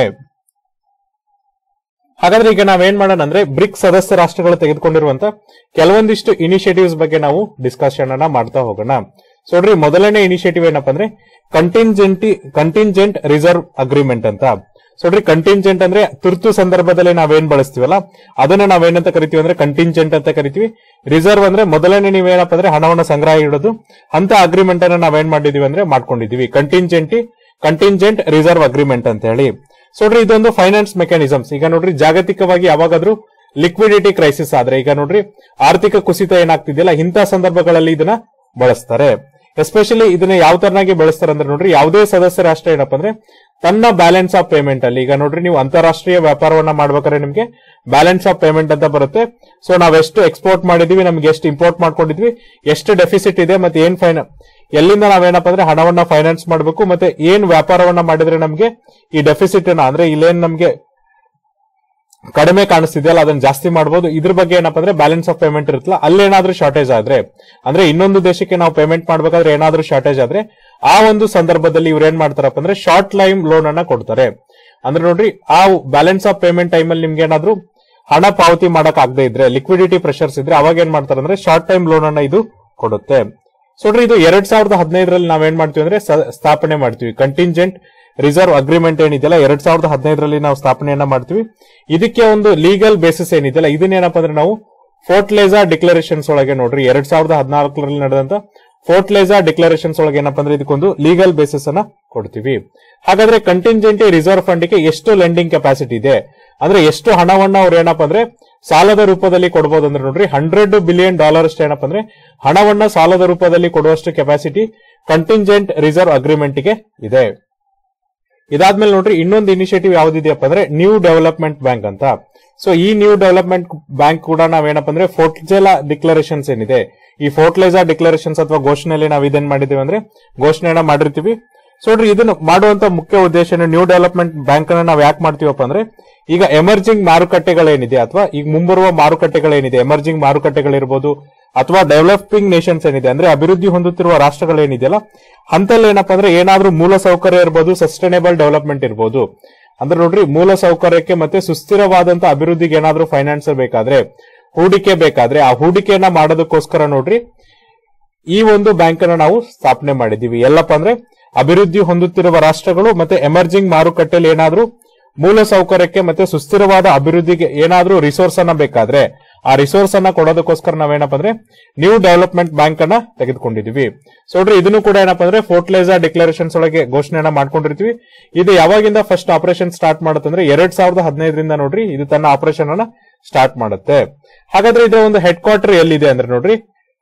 ಹಾಗಾದ್ರೆ ಈಗ ನಾವೇನ್ ಮಾಡೋಣ ಅಂದ್ರೆ ಬ್ರಿಕ್ಸ್ ಸದಸ್ಯ ರಾಷ್ಟ್ರಗಳು ತೆಗೆದುಕೊಂಡಿರುವಂತ ಕೆಲವೊಂದಿಷ್ಟು ಇನಿಷಿಯೇಟಿವ್ಸ್ ಬಗ್ಗೆ ನಾವು ಡಿಸ್ಕಷನ್ ಅನ್ನ ಮಾಡ್ತಾ ಹೋಗೋಣ ಸೊ ನೋಡ್ರಿ ಮೊದಲನೇ ಇನಿಷಿಯೇಟಿವ್ ಏನಪ್ಪಾ ಅಂದ್ರೆ ಕಂಟಿಂಜೆಂಟಿ ಕಂಟಿಂಜೆಂಟ್ ರಿಸರ್ವ್ ಅಗ್ರಿಮೆಂಟ್ ಅಂತ ಸೊ ನೋಡ್ರಿ ಕಂಟಿಂಜೆಂಟ್ ಅಂದ್ರೆ ತುರ್ತು ಸಂದರ್ಭದಲ್ಲಿ ನಾವೇನ್ ಬಳಸ್ತೀವಲ್ಲ ಅದನ್ನ ನಾವೇನಂತ ಕರಿತೀವಿ ಅಂದ್ರೆ ಕಂಟಿಂಜೆಂಟ್ ಅಂತ ಕರಿತೀವಿ ರಿಸರ್ವ್ ಅಂದ್ರೆ ಮೊದಲನೇ ನೀವೇನಪ್ಪ ಅಂದ್ರೆ ಹಣವನ್ನ ಸಂಗ್ರಹ ಇಡೋದು ಅಂತ ಅಗ್ರಿಮೆಂಟ್ ಅನ್ನ ನಾವೇನ್ ಮಾಡಿದೀವಿ ಅಂದ್ರೆ ಮಾಡ್ಕೊಂಡಿದೀವಿ ಕಂಟಿಂಜೆಂಟಿ ಕಂಟಿಂಜೆಂಟ್ ರಿಸರ್ವ್ ಅಗ್ರಿಮೆಂಟ್ ಅಂತ ಹೇಳಿ ಸೊ ನೋಡ್ರಿ ಇದೊಂದು ಫೈನಾನ್ಸ್ ಮೆಕ್ಯಾನಿಸಮ್ಸ್ ಈಗ ನೋಡ್ರಿ ಜಾಗತಿಕವಾಗಿ ಯಾವಾಗಾದ್ರೂ ಲಿಕ್ವಿಡಿಟಿ ಕ್ರೈಸಿಸ್ ಆದ್ರೆ ಈಗ ನೋಡ್ರಿ ಆರ್ಥಿಕ ಕುಸಿತ ಏನಾಗ್ತಿದೆಯಲ್ಲ ಇಂಥ ಸಂದರ್ಭಗಳಲ್ಲಿ ಇದನ್ನ ಬಳಸ್ತಾರೆ ಎಸ್ಪೆಷಲಿ ಇದನ್ನ ಯಾವ ತರನಾಗಿ ಬಳಸ್ತಾರೆ ಅಂದ್ರೆ ನೋಡ್ರಿ ಯಾವುದೇ ಸದಸ್ಯ ರಾಷ್ಟ್ರ ಏನಪ್ಪ ಅಂದ್ರೆ ತನ್ನ ಬ್ಯಾಲೆನ್ಸ್ ಆಫ್ ಪೇಮೆಂಟ್ ಅಲ್ಲಿ ಈಗ ನೋಡ್ರಿ ನೀವು ಅಂತಾರಾಷ್ಟ್ರೀಯ ವ್ಯಾಪಾರವನ್ನ ಮಾಡ್ಬೇಕಾದ್ರೆ ನಿಮ್ಗೆ ಬ್ಯಾಲೆನ್ಸ್ ಆಫ್ ಪೇಮೆಂಟ್ ಅಂತ ಬರುತ್ತೆ ಸೊ ನಾವ್ ಎಷ್ಟು ಎಕ್ಸ್ಪೋರ್ಟ್ ಮಾಡಿದೀವಿ ನಮ್ಗೆ ಎಷ್ಟು ಇಂಪೋರ್ಟ್ ಮಾಡ್ಕೊಂಡಿದ್ವಿ ಎಷ್ಟು ಡೆಫಿಸಿಟ್ ಇದೆ ಮತ್ತೆ ಏನ್ ಫೈನ್ ಎಲ್ಲಿಂದ ನಾವೇನಪ್ಪ ಅಂದ್ರೆ ಹಣವನ್ನ ಫೈನಾನ್ಸ್ ಮಾಡಬೇಕು ಮತ್ತೆ ಏನ್ ವ್ಯಾಪಾರವನ್ನ ಮಾಡಿದ್ರೆ ನಮ್ಗೆ ಈ ಡೆಫಿಸಿಟ್ ಅಂದ್ರೆ ಇಲ್ಲೇನ್ ನಮ್ಗೆ ಕಡಿಮೆ ಕಾಣಿಸ್ತಿದೆಯಲ್ಲ ಅದನ್ನ ಜಾಸ್ತಿ ಮಾಡಬಹುದು ಇದ್ರ ಬಗ್ಗೆ ಏನಪ್ಪ ಅಂದ್ರೆ ಬ್ಯಾಲೆನ್ಸ್ ಆಫ್ ಪೇಮೆಂಟ್ ಇರುತ್ತಲ್ಲ ಅಲ್ಲೇನಾದ್ರೂ ಶಾರ್ಟೇಜ್ ಆದ್ರೆ ಅಂದ್ರೆ ಇನ್ನೊಂದು ದೇಶಕ್ಕೆ ನಾವು ಪೇಮೆಂಟ್ ಮಾಡ್ಬೇಕಾದ್ರೆ ಏನಾದ್ರೂ ಶಾರ್ಟೇಜ್ ಆದ್ರೆ ಆ ಒಂದು ಸಂದರ್ಭದಲ್ಲಿ ಇವ್ರು ಏನ್ ಮಾಡ್ತಾರಪ್ಪ ಅಂದ್ರೆ ಶಾರ್ಟ್ ಲೈಮ್ ಲೋನ್ ಅನ್ನ ಕೊಡ್ತಾರೆ ಅಂದ್ರೆ ನೋಡ್ರಿ ಆ ಬ್ಯಾಲೆನ್ಸ್ ಆಫ್ ಪೇಮೆಂಟ್ ಟೈಮ್ ಅಲ್ಲಿ ನಿಮ್ಗೆ ಏನಾದ್ರೂ ಹಣ ಪಾವತಿ ಮಾಡಕ್ ಆಗದೆ ಇದ್ರೆ ಲಿಕ್ವಿಡಿಟಿ ಪ್ರೆಷರ್ಸ್ ಇದ್ರೆ ಅವಾಗ ಏನ್ ಮಾಡ್ತಾರೆ ಅಂದ್ರೆ ಶಾರ್ಟ್ ಟೈಮ್ ಲೋನ್ ಅನ್ನ ಇದು ಕೊಡುತ್ತೆ ಸೊ ನೋಡ್ರಿ ಇದು ಎರಡ್ ಸಾವಿರದ ಹದಿನೈದರಲ್ಲಿ ನಾವೇನ್ ಮಾಡ್ತೀವಿ ಅಂದ್ರೆ ಸ- ಸ್ಥಾಪನೆ ಮಾಡ್ತೀವಿ ಕಂಟಿಂಜೆಂಟ್ ರಿಸರ್ವ್ ಅಗ್ರಿಮೆಂಟ್ ಏನಿದೆಯಲ್ಲ ಎರಡ್ ಸಾವಿರದ ಹದಿನೈದರಲ್ಲಿ ನಾವು ಸ್ಥಾಪನೆಯನ್ನ ಮಾಡ್ತೀವಿ ಇದಕ್ಕೆ ಒಂದು ಲೀಗಲ್ ಬೇಸಿಸ್ ಏನಿದೆಯಲ್ಲ ಇದನ್ನೇನಪ್ಪ ಅಂದ್ರೆ ನಾವು ಫೋರ್ಟ್ಲೇಸಾ ಡಿಕ್ಲರೇಷನ್ಸ್ ಒಳಗೆ ನೋಡ್ರಿ ಎರಡ್ ಸಾವಿರದ ಹದಿನಾಲ್ಕರಲ್ಲಿ ನಡೆದಂತ ಫೋರ್ಟ್ಲೇಸಾ ಡಿಕ್ಲರೇಷನ್ಸ್ ಒಳಗೆ ಏನಪ್ಪ ಅಂದ್ರೆ ಇದಕ್ಕೊಂದು ಲೀಗಲ್ ಬೇಸಿಸ್ ಅನ್ನ ಕೊಡ್ತೀವಿ ಹಾಗಾದ್ರೆ ಕಂಟಿಂಜೆಂಟ್ ರಿಸರ್ವ್ ಫಂಡ್ ಗೆ ಎಷ್ಟು ಲೆಂಡಿಂಗ್ ಕೆಪಾಸಿಟಿ ಇದೆ ಅಂದ್ರೆ ಎಷ್ಟು ಹಣವನ್ನ ಅವ್ರು ಏನಪ್ಪ ಅಂದ್ರೆ ಸಾಲದ ರೂಪದಲ್ಲಿ ಕೊಡಬಹುದು ಅಂದ್ರೆ ನೋಡ್ರಿ ಹಂಡ್ರೆಡ್ ಬಿಲಿಯನ್ ಡಾಲರ್ ಅಷ್ಟು ಏನಪ್ಪ ಅಂದ್ರೆ ಹಣವನ್ನ ಸಾಲದ ರೂಪದಲ್ಲಿ ಕೊಡುವಷ್ಟು ಕೆಪಾಸಿಟಿ ಕಂಟಿಂಜೆಂಟ್ ರಿಸರ್ವ್ ಅಗ್ರಿಮೆಂಟ್ ಗೆ ಇದೆ ಇದಾದ್ಮೇಲೆ ನೋಡ್ರಿ ಇನ್ನೊಂದು ಇನಿಷಿಯೇಟಿವ್ ಯಾವ್ದಿದೆಯಪ್ಪ ಅಂದ್ರೆ ನ್ಯೂ ಡೆವಲಪ್ಮೆಂಟ್ ಬ್ಯಾಂಕ್ ಅಂತ ಸೊ ಈ ನ್ಯೂ ಡೆವಲಪ್ಮೆಂಟ್ ಬ್ಯಾಂಕ್ ಕೂಡ ನಾವೇನಪ್ಪ ಅಂದ್ರೆ ಫೋರ್ಟ್ಜೆಲಾ ಡಿಕ್ಲರೇಷನ್ಸ್ ಏನಿದೆ ಈ ಫೋರ್ಟ್ಲೈಸಾ ಡಿಕ್ಲರೇಷನ್ಸ್ ಅಥವಾ ಘೋಷಣೆಯಲ್ಲಿ ನಾವು ಇದೇನ್ ಮಾಡಿದೀವಿ ಅಂದ್ರೆ ಘೋಷಣೆಯನ್ನ ಮಾಡಿರ್ತೀವಿ ಸೊ ನೋಡ್ರಿ ಇದನ್ನ ಮಾಡುವಂತ ಮುಖ್ಯ ಉದ್ದೇಶ ನ್ಯೂ ಡೆವಲಪ್ಮೆಂಟ್ ಬ್ಯಾಂಕ್ ಅನ್ನ ನಾವು ಯಾಕೆ ಮಾಡ್ತೀವಪ್ಪ ಅಂದ್ರೆ ಈಗ ಎಮರ್ಜಿಂಗ್ ಮಾರುಕಟ್ಟೆಗಳೇನಿದೆ ಅಥವಾ ಈಗ ಮುಂಬರುವ ಮಾರುಕಟ್ಟೆಗಳೇನಿದೆ ಎಮರ್ಜಿಂಗ್ ಮಾರುಕಟ್ಟೆಗಳಿರ್ಬೋದು ಅಥವಾ ಡೆವಲಪಿಂಗ್ ನೇಷನ್ಸ್ ಏನಿದೆ ಅಂದ್ರೆ ಅಭಿವೃದ್ಧಿ ಹೊಂದುತ್ತಿರುವ ರಾಷ್ಟ್ರಗಳೇನಿದೆಯಲ್ಲ ಅಂತಲ್ಲಿ ಏನಪ್ಪಾ ಅಂದ್ರೆ ಏನಾದ್ರೂ ಮೂಲ ಸೌಕರ್ಯ ಇರ್ಬೋದು ಸಸ್ಟೈನೇಬಲ್ ಡೆವಲಪ್ಮೆಂಟ್ ಇರ್ಬೋದು ಅಂದ್ರೆ ನೋಡ್ರಿ ಮೂಲ ಸೌಕರ್ಯಕ್ಕೆ ಮತ್ತೆ ಸುಸ್ಥಿರವಾದಂತ ಅಭಿವೃದ್ಧಿಗೆ ಏನಾದ್ರೂ ಫೈನಾನ್ಸ್ ಬೇಕಾದ್ರೆ ಹೂಡಿಕೆ ಬೇಕಾದ್ರೆ ಆ ಹೂಡಿಕೆಯನ್ನ ಮಾಡೋದಕ್ಕೋಸ್ಕರ ನೋಡ್ರಿ ಈ ಒಂದು ಬ್ಯಾಂಕ್ ಅನ್ನ ನಾವು ಸ್ಥಾಪನೆ ಮಾಡಿದೀವಿ ಎಲ್ಲಪ್ಪ ಅಂದ್ರೆ ಅಭಿವೃದ್ಧಿ ಹೊಂದುತ್ತಿರುವ ರಾಷ್ಟ್ರಗಳು ಮತ್ತೆ ಎಮರ್ಜಿಂಗ್ ಮಾರುಕಟ್ಟೆಯಲ್ಲಿ ಏನಾದ್ರೂ ಮೂಲ ಸೌಕರ್ಯಕ್ಕೆ ಮತ್ತೆ ಸುಸ್ಥಿರವಾದ ಅಭಿವೃದ್ಧಿಗೆ ಏನಾದ್ರೂ ರಿಸೋರ್ಸ್ ಅನ್ನ ಬೇಕಾದ್ರೆ ಆ ರಿಸೋರ್ಸ್ ಅನ್ನ ಕೊಡೋದಕ್ಕೋಸ್ಕರ ನಾವೇನಪ್ಪ ಅಂದ್ರೆ ನ್ಯೂ ಡೆವಲಪ್ಮೆಂಟ್ ಬ್ಯಾಂಕ್ ಅನ್ನ ತೆಗೆದುಕೊಂಡಿದೀವಿ ಸೊ ನೋಡ್ರಿ ಇದನ್ನು ಕೂಡ ಏನಪ್ಪ ಅಂದ್ರೆ ಫೋರ್ಟ್ಲೈಸಾ ಡಿಕ್ಲರೇಷನ್ಸ್ ಒಳಗೆ ಘೋಷಣೆಯನ್ನ ಮಾಡ್ಕೊಂಡಿರ್ತೀವಿ ಇದು ಯಾವಾಗಿಂದ ಫಸ್ಟ್ ಆಪರೇಷನ್ ಸ್ಟಾರ್ಟ್ ಮಾಡುತ್ತಂದ್ರೆ ಎರಡ್ ಸಾವಿರದ ಹದಿನೈದರಿಂದ ನೋಡ್ರಿ ಇದು ತನ್ನ ಆಪರೇಷನ್ ಅನ್ನ ಸ್ಟಾರ್ಟ್ ಮಾಡುತ್ತೆ ಹಾಗಾದ್ರೆ ಇದರ ಒಂದು ಹೆಡ್ ಕ್ವಾರ್ಟರ್ ಎಲ್ಲಿದೆ ಅಂದ್ರೆ ನೋಡ್ರಿ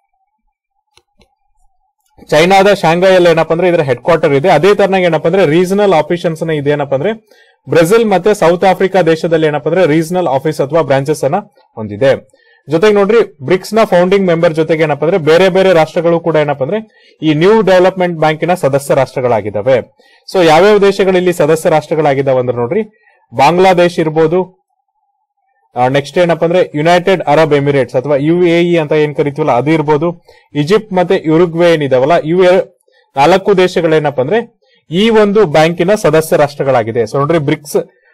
ಚೈನಾದ ಶಾಂಘೈಯಲ್ಲಿ ಏನಪ್ಪ ಅಂದ್ರೆ ಇದರ ಹೆಡ್ ಕ್ವಾರ್ಟರ್ ಇದೆ ಅದೇ ತರನಾಗಿ ಏನಪ್ಪ ಅಂದ್ರೆ ರೀಜನಲ್ ಆಫೀಷನ್ಸ್ ನ ಇದೇನಪ್ಪ ಅಂದ್ರೆ ಬ್ರೆಜಿಲ್ ಮತ್ತೆ ಸೌತ್ ಆಫ್ರಿಕಾ ದೇಶದಲ್ಲಿ ಏನಪ್ಪ ಅಂದ್ರೆ ರೀಜನಲ್ ಆಫೀಸ್ ಅಥವಾ ಬ್ರಾಂಚಸ್ ಅನ್ನ ಹೊಂದಿದೆ ಜೊತೆಗೆ ನೋಡ್ರಿ ಬ್ರಿಕ್ಸ್ ನ ಫೌಂಡಿಂಗ್ ಮೆಂಬರ್ ಜೊತೆಗೆ ಏನಪ್ಪ ಅಂದ್ರೆ ಬೇರೆ ಬೇರೆ ರಾಷ್ಟ್ರಗಳು ಕೂಡ ಏನಪ್ಪ ಅಂದ್ರೆ ಈ ನ್ಯೂ ಡೆವಲಪ್ಮೆಂಟ್ ಬ್ಯಾಂಕಿನ ಸದಸ್ಯ ರಾಷ್ಟ್ರಗಳಾಗಿದ್ದಾವೆ ಸೊ ಯಾವ್ಯಾವ ದೇಶಗಳು ಇಲ್ಲಿ ಸದಸ್ಯ ರಾಷ್ಟ್ರಗಳಾಗಿದ್ದಾವೆ ಅಂದ್ರೆ ನೋಡ್ರಿ ಬಾಂಗ್ಲಾದೇಶ್ ಇರ್ಬೋದು ನೆಕ್ಸ್ಟ್ ಏನಪ್ಪ ಅಂದ್ರೆ ಯುನೈಟೆಡ್ ಅರಬ್ ಎಮಿರೇಟ್ಸ್ ಅಥವಾ ಯು ಎ ಇ ಅಂತ ಏನ್ ಕರಿತೀವಲ್ಲ ಅದು ಇರ್ಬೋದು ಈಜಿಪ್ಟ್ ಮತ್ತೆ ಯುರುಗ್ವೆ ಏನಿದಾವಲ್ಲ ಇವು ಎರ- ನಾಲ್ಕು ದೇಶಗಳೇನಪ್ಪ ಅಂದ್ರೆ ಈ ಒಂದು ಬ್ಯಾಂಕಿನ ಸದಸ್ಯ ರಾಷ್ಟ್ರಗಳಾಗಿದೆ ಸೊ ನೋಡ್ರಿ ಬ್ರಿಕ್ಸ್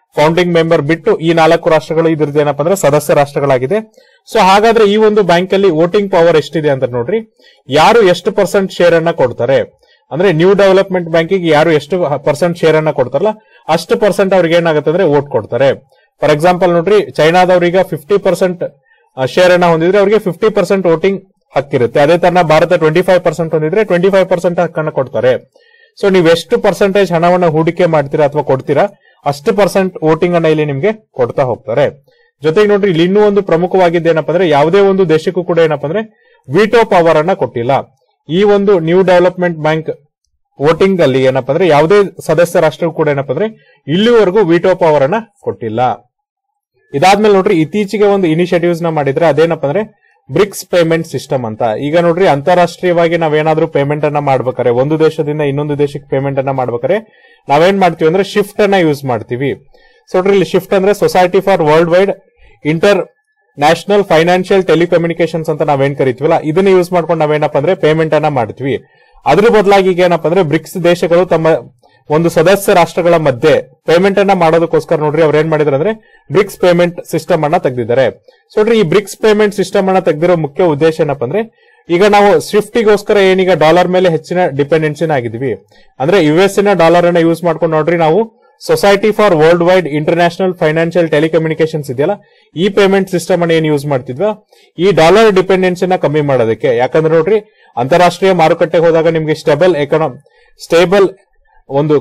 ಫೌಂಡಿಂಗ್ ಮೆಂಬರ್ ಬಿಟ್ಟು ಈ ನಾಲ್ಕು ರಾಷ್ಟ್ರಗಳು ಇದ್ರದ್ದು ಏನಪ್ಪಾ ಅಂದ್ರೆ ಸದಸ್ಯ ರಾಷ್ಟ್ರಗಳಾಗಿದೆ ಸೊ ಹಾಗಾದ್ರೆ ಈ ಒಂದು ಬ್ಯಾಂಕ್ ಅಲ್ಲಿ ವೋಟಿಂಗ್ ಪವರ್ ಎಷ್ಟಿದೆ ಅಂತ ನೋಡ್ರಿ ಯಾರು ಎಷ್ಟು ಪರ್ಸೆಂಟ್ ಶೇರ್ ಅನ್ನ ಕೊಡ್ತಾರೆ ಅಂದ್ರೆ ನ್ಯೂ ಡೆವಲಪ್ಮೆಂಟ್ ಬ್ಯಾಂಕಿಗೆ ಯಾರು ಎಷ್ಟು ಪರ್ಸೆಂಟ್ ಶೇರ್ ಅನ್ನ ಕೊಡ್ತಾರಲ್ಲ ಅಷ್ಟು ಪರ್ಸೆಂಟ್ ಅವ್ರಿಗೆ ಏನಾಗುತ್ತೆ ಅಂದ್ರೆ ವೋಟ್ ಕೊಡ್ತಾರೆ ಫಾರ್ ಎಕ್ಸಾಂಪಲ್ ನೋಡ್ರಿ ಚೈನಾದವ್ರಿಗೆ ಫಿಫ್ಟಿ ಪರ್ಸೆಂಟ್ ಶೇರ್ ಅನ್ನ ಹೊಂದಿದ್ರೆ ಅವರಿಗೆ ಫಿಫ್ಟಿ ಪರ್ಸೆಂಟ್ ವೋಟಿಂಗ್ ಹಕ್ಕಿರುತ್ತೆ ಅದೇ ತರ ಭಾರತ ಟ್ವೆಂಟಿ ಫೈವ್ ಪರ್ಸೆಂಟ್ ಹೊಂದಿದ್ರೆ ಟ್ವೆಂಟಿ ಫೈವ್ ಪರ್ಸೆಂಟ್ ಹಕ್ಕನ್ನ ಕೊಡ್ತಾರೆ ಸೊ ನೀವು ಎಷ್ಟು ಪರ್ಸೆಂಟೇಜ್ ಹಣವನ್ನ ಹೂಡಿಕೆ ಮಾಡ್ತೀರಾ ಅಥವಾ ಕೊಡ್ತೀರಾ ಅಷ್ಟು ಪರ್ಸೆಂಟ್ ವೋಟಿಂಗ್ ಅನ್ನ ಇಲ್ಲಿ ನಿಮ್ಗೆ ಕೊಡ್ತಾ ಹೋಗ್ತಾರೆ ಜೊತೆಗೆ ನೋಡ್ರಿ ಇಲ್ಲಿ ಇನ್ನೂ ಒಂದು ಪ್ರಮುಖವಾಗಿದ್ದು ಏನಪ್ಪಾ ಅಂದ್ರೆ ಯಾವುದೇ ಒಂದು ದೇಶಕ್ಕೂ ಕೂಡ ಏನಪ್ಪಾ ಅಂದ್ರೆ ವಿಟೋ ಪವರ್ ಅನ್ನ ಕೊಟ್ಟಿಲ್ಲ ಈ ಒಂದು ನ್ಯೂ ಡೆವಲಪ್ಮೆಂಟ್ ಬ್ಯಾಂಕ್ ವೋಟಿಂಗ್ ಅಲ್ಲಿ ಏನಪ್ಪಾ ಅಂದ್ರೆ ಯಾವುದೇ ಸದಸ್ಯ ರಾಷ್ಟ್ರಕ್ಕೂ ಕೂಡ ಏನಪ್ಪಾ ಅಂದ್ರೆ ಇಲ್ಲಿವರೆಗೂ ವಿಟೋ ಪವರ್ ಅನ್ನ ಕೊಟ್ಟಿಲ್ಲ ಇದಾದ್ಮೇಲೆ ನೋಡ್ರಿ ಇತ್ತೀಚೆಗೆ ಒಂದು ಇನಿಷಿಯೇಟಿವ್ಸ್ ನ ಮಾಡಿದ್ರೆ ಅದೇನಪ್ಪ ಅಂದ್ರೆ ಬ್ರಿಕ್ಸ್ ಪೇಮೆಂಟ್ ಸಿಸ್ಟಮ್ ಅಂತ ಈಗ ನೋಡ್ರಿ ಅಂತಾರಾಷ್ಟ್ರೀಯವಾಗಿ ನಾವೇನಾದ್ರೂ ಪೇಮೆಂಟ್ ಅನ್ನ ಮಾಡ್ಬೇಕಾರೆ ಒಂದು ದೇಶದಿಂದ ಇನ್ನೊಂದು ದೇಶಕ್ಕೆ ಪೇಮೆಂಟ್ ಅನ್ನ ಮಾಡ್ಬೇಕಾರೆ ನಾವೇನ್ ಮಾಡ್ತೀವಿ ಅಂದ್ರೆ ಶಿಫ್ಟ್ ಅನ್ನ ಯೂಸ್ ಮಾಡ್ತೀವಿ ಸೊ ನೋಡ್ರಿ ಇಲ್ಲಿ ಶಿಫ್ಟ್ ಅಂದ್ರೆ society for world wide international financial telecommunications ಅಂತ ನಾವೇನ್ ಕರಿತೀವಲ್ಲ ಇದನ್ನ ಯೂಸ್ ಮಾಡ್ಕೊಂಡು ನಾವೇನಪ್ಪ ಅಂದ್ರೆ ಪೇಮೆಂಟ್ ಅನ್ನ ಮಾಡ್ತೀವಿ ಅದ್ರ ಬದಲಾಗಿ ಈಗ ಏನಪ್ಪ ಅಂದ್ರೆ ಬ್ರಿಕ್ಸ್ ದೇಶಗಳು ತಮ್ಮ ಒಂದು ಸದಸ್ಯ ರಾಷ್ಟ್ರಗಳ ಮಧ್ಯೆ ಪೇಮೆಂಟ್ ಅನ್ನ ಮಾಡೋದಕ್ಕೋಸ್ಕರ ನೋಡ್ರಿ ಅವ್ರು ಏನ್ ಮಾಡಿದ್ರು ಅಂದ್ರೆ ಬ್ರಿಕ್ಸ್ ಪೇಮೆಂಟ್ ಸಿಸ್ಟಮ್ ಅನ್ನ ತೆಗೆದಿದ್ದಾರೆ ಸೊ ನೋಡ್ರಿ ಈ ಬ್ರಿಕ್ಸ್ ಪೇಮೆಂಟ್ ಸಿಸ್ಟಮ್ ಅನ್ನ ತೆಗೆದಿರೋ ಮುಖ್ಯ ಉದ್ದೇಶ ಏನಪ್ಪ ಅಂದ್ರೆ ಈಗ ನಾವು ಸ್ವಿಫ್ಟಿಗೋಸ್ಕರ ಏನೀಗ ಡಾಲರ್ ಮೇಲೆ ಹೆಚ್ಚಿನ ಡಿಪೆಂಡೆನ್ಸಿನ ಆಗಿದ್ವಿ ಅಂದ್ರೆ ಯು ಎಸ್ ನ ಡಾಲರ್ ಅನ್ನ ಯೂಸ್ ಮಾಡ್ಕೊಂಡು ನೋಡ್ರಿ ನಾವು society for world wide international financial telecommunications ಇದೆಯಲ್ಲ ಈ ಪೇಮೆಂಟ್ ಸಿಸ್ಟಮ್ ಅನ್ನ ಏನ್ ಯೂಸ್ ಮಾಡ್ತಿದ್ವಾ ಈ ಡಾಲರ್ ಡಿಪೆಂಡೆನ್ಸಿನ ಕಮ್ಮಿ ಮಾಡೋದಕ್ಕೆ ಯಾಕಂದ್ರೆ ನೋಡ್ರಿ ಅಂತಾರಾಷ್ಟ್ರೀಯ ಮಾರುಕಟ್ಟೆಗೆ ಹೋದಾಗ ನಿಮ್ಗೆ ಸ್ಟೇಬಲ್ ಎಕನಾಮ್ ಸ್ಟೇಬಲ್ ಒಂದು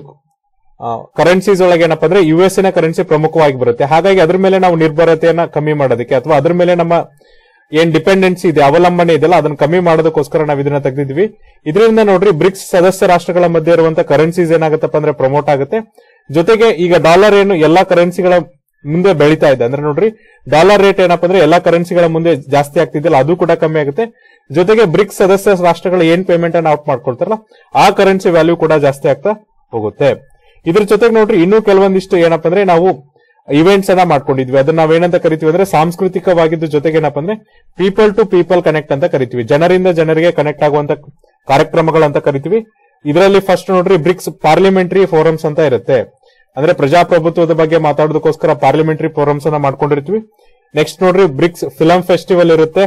ಕರೆನ್ಸೀಸ್ ಒಳಗೆ ಏನಪ್ಪಾ ಅಂದ್ರೆ ಯು ಎಸ್ ನ ಕರೆನ್ಸಿ ಪ್ರಮುಖವಾಗಿ ಬರುತ್ತೆ ಹಾಗಾಗಿ ಅದ್ರ ಮೇಲೆ ನಾವು ನಿರ್ಭರತೆಯನ್ನ ಕಮ್ಮಿ ಮಾಡೋದಕ್ಕೆ ಅಥವಾ ಅದ್ರ ಮೇಲೆ ನಮ್ಮ ಏನ್ ಡಿಪೆಂಡೆನ್ಸಿ ಇದೆ ಅವಲಂಬನೆ ಇದೆಯಲ್ಲ ಅದನ್ನ ಕಮ್ಮಿ ಮಾಡೋದಕ್ಕೋಸ್ಕರ ನಾವು ಇದನ್ನ ತೆಗೆದಿದ್ವಿ ಇದರಿಂದ ನೋಡ್ರಿ ಬ್ರಿಕ್ಸ್ ಸದಸ್ಯ ರಾಷ್ಟ್ರಗಳ ಮಧ್ಯೆ ಇರುವಂತ ಕರೆನ್ಸೀಸ್ ಏನಾಗುತ್ತಪ್ಪ ಅಂದ್ರೆ ಪ್ರಮೋಟ್ ಆಗುತ್ತೆ ಜೊತೆಗೆ ಈಗ ಡಾಲರ್ ಏನು ಎಲ್ಲಾ ಕರೆನ್ಸಿಗಳ ಮುಂದೆ ಬೆಳೀತಾ ಇದೆ ಅಂದ್ರೆ ನೋಡ್ರಿ ಡಾಲರ್ ರೇಟ್ ಏನಪ್ಪಾ ಅಂದ್ರೆ ಎಲ್ಲಾ ಕರೆನ್ಸಿಗಳ ಮುಂದೆ ಜಾಸ್ತಿ ಆಗ್ತಿದೆಯಲ್ಲ ಅದು ಕೂಡ ಕಮ್ಮಿ ಆಗುತ್ತೆ ಜೊತೆಗೆ ಬ್ರಿಕ್ಸ್ ಸದಸ್ಯ ರಾಷ್ಟ್ರಗಳು ಏನ್ ಪೇಮೆಂಟ್ ಅನ್ನ ಔಟ್ ಮಾಡ್ಕೊಳ್ತಾರಲ್ಲ ಆ ಕರೆನ್ಸಿ ವ್ಯಾಲ್ಯೂ ಕೂಡ ಜಾಸ್ತಿ ಆಗ್ತಾ ಹೋಗುತ್ತೆ ಇದ್ರ ಜೊತೆಗೆ ನೋಡ್ರಿ ಇನ್ನೂ ಕೆಲವೊಂದಿಷ್ಟು ಏನಪ್ಪಾ ಅಂದ್ರೆ ನಾವು ಇವೆಂಟ್ಸ್ ಅನ್ನ ಮಾಡ್ಕೊಂಡಿದ್ವಿ ಅದನ್ನ ನಾವೇನಂತ ಕರಿತೀವಿ ಅಂದ್ರೆ ಸಾಂಸ್ಕೃತಿಕವಾಗಿದ್ದು ಜೊತೆಗೆ ಏನಪ್ಪಾ ಅಂದ್ರೆ ಪೀಪಲ್ ಟು ಪೀಪಲ್ ಕನೆಕ್ಟ್ ಅಂತ ಕರಿತೀವಿ ಜನರಿಂದ ಜನರಿಗೆ ಕನೆಕ್ಟ್ ಆಗುವಂತ ಕಾರ್ಯಕ್ರಮಗಳಂತ ಕರಿತೀವಿ ಇದರಲ್ಲಿ ಫಸ್ಟ್ ನೋಡ್ರಿ ಬ್ರಿಕ್ಸ್ ಪಾರ್ಲಿಮೆಂಟರಿ ಫೋರಮ್ಸ್ ಅಂತ ಇರುತ್ತೆ ಅಂದ್ರೆ ಪ್ರಜಾಪ್ರಭುತ್ವದ ಬಗ್ಗೆ ಮಾತಾಡೋದಕ್ಕೋಸ್ಕರ ಪಾರ್ಲಿಮೆಂಟರಿ ಫೋರಮ್ಸ್ ಅನ್ನ ಮಾಡ್ಕೊಂಡಿರ್ತೀವಿ ನೆಕ್ಸ್ಟ್ ನೋಡ್ರಿ ಬ್ರಿಕ್ಸ್ ಫಿಲಂ ಫೆಸ್ಟಿವಲ್ ಇರುತ್ತೆ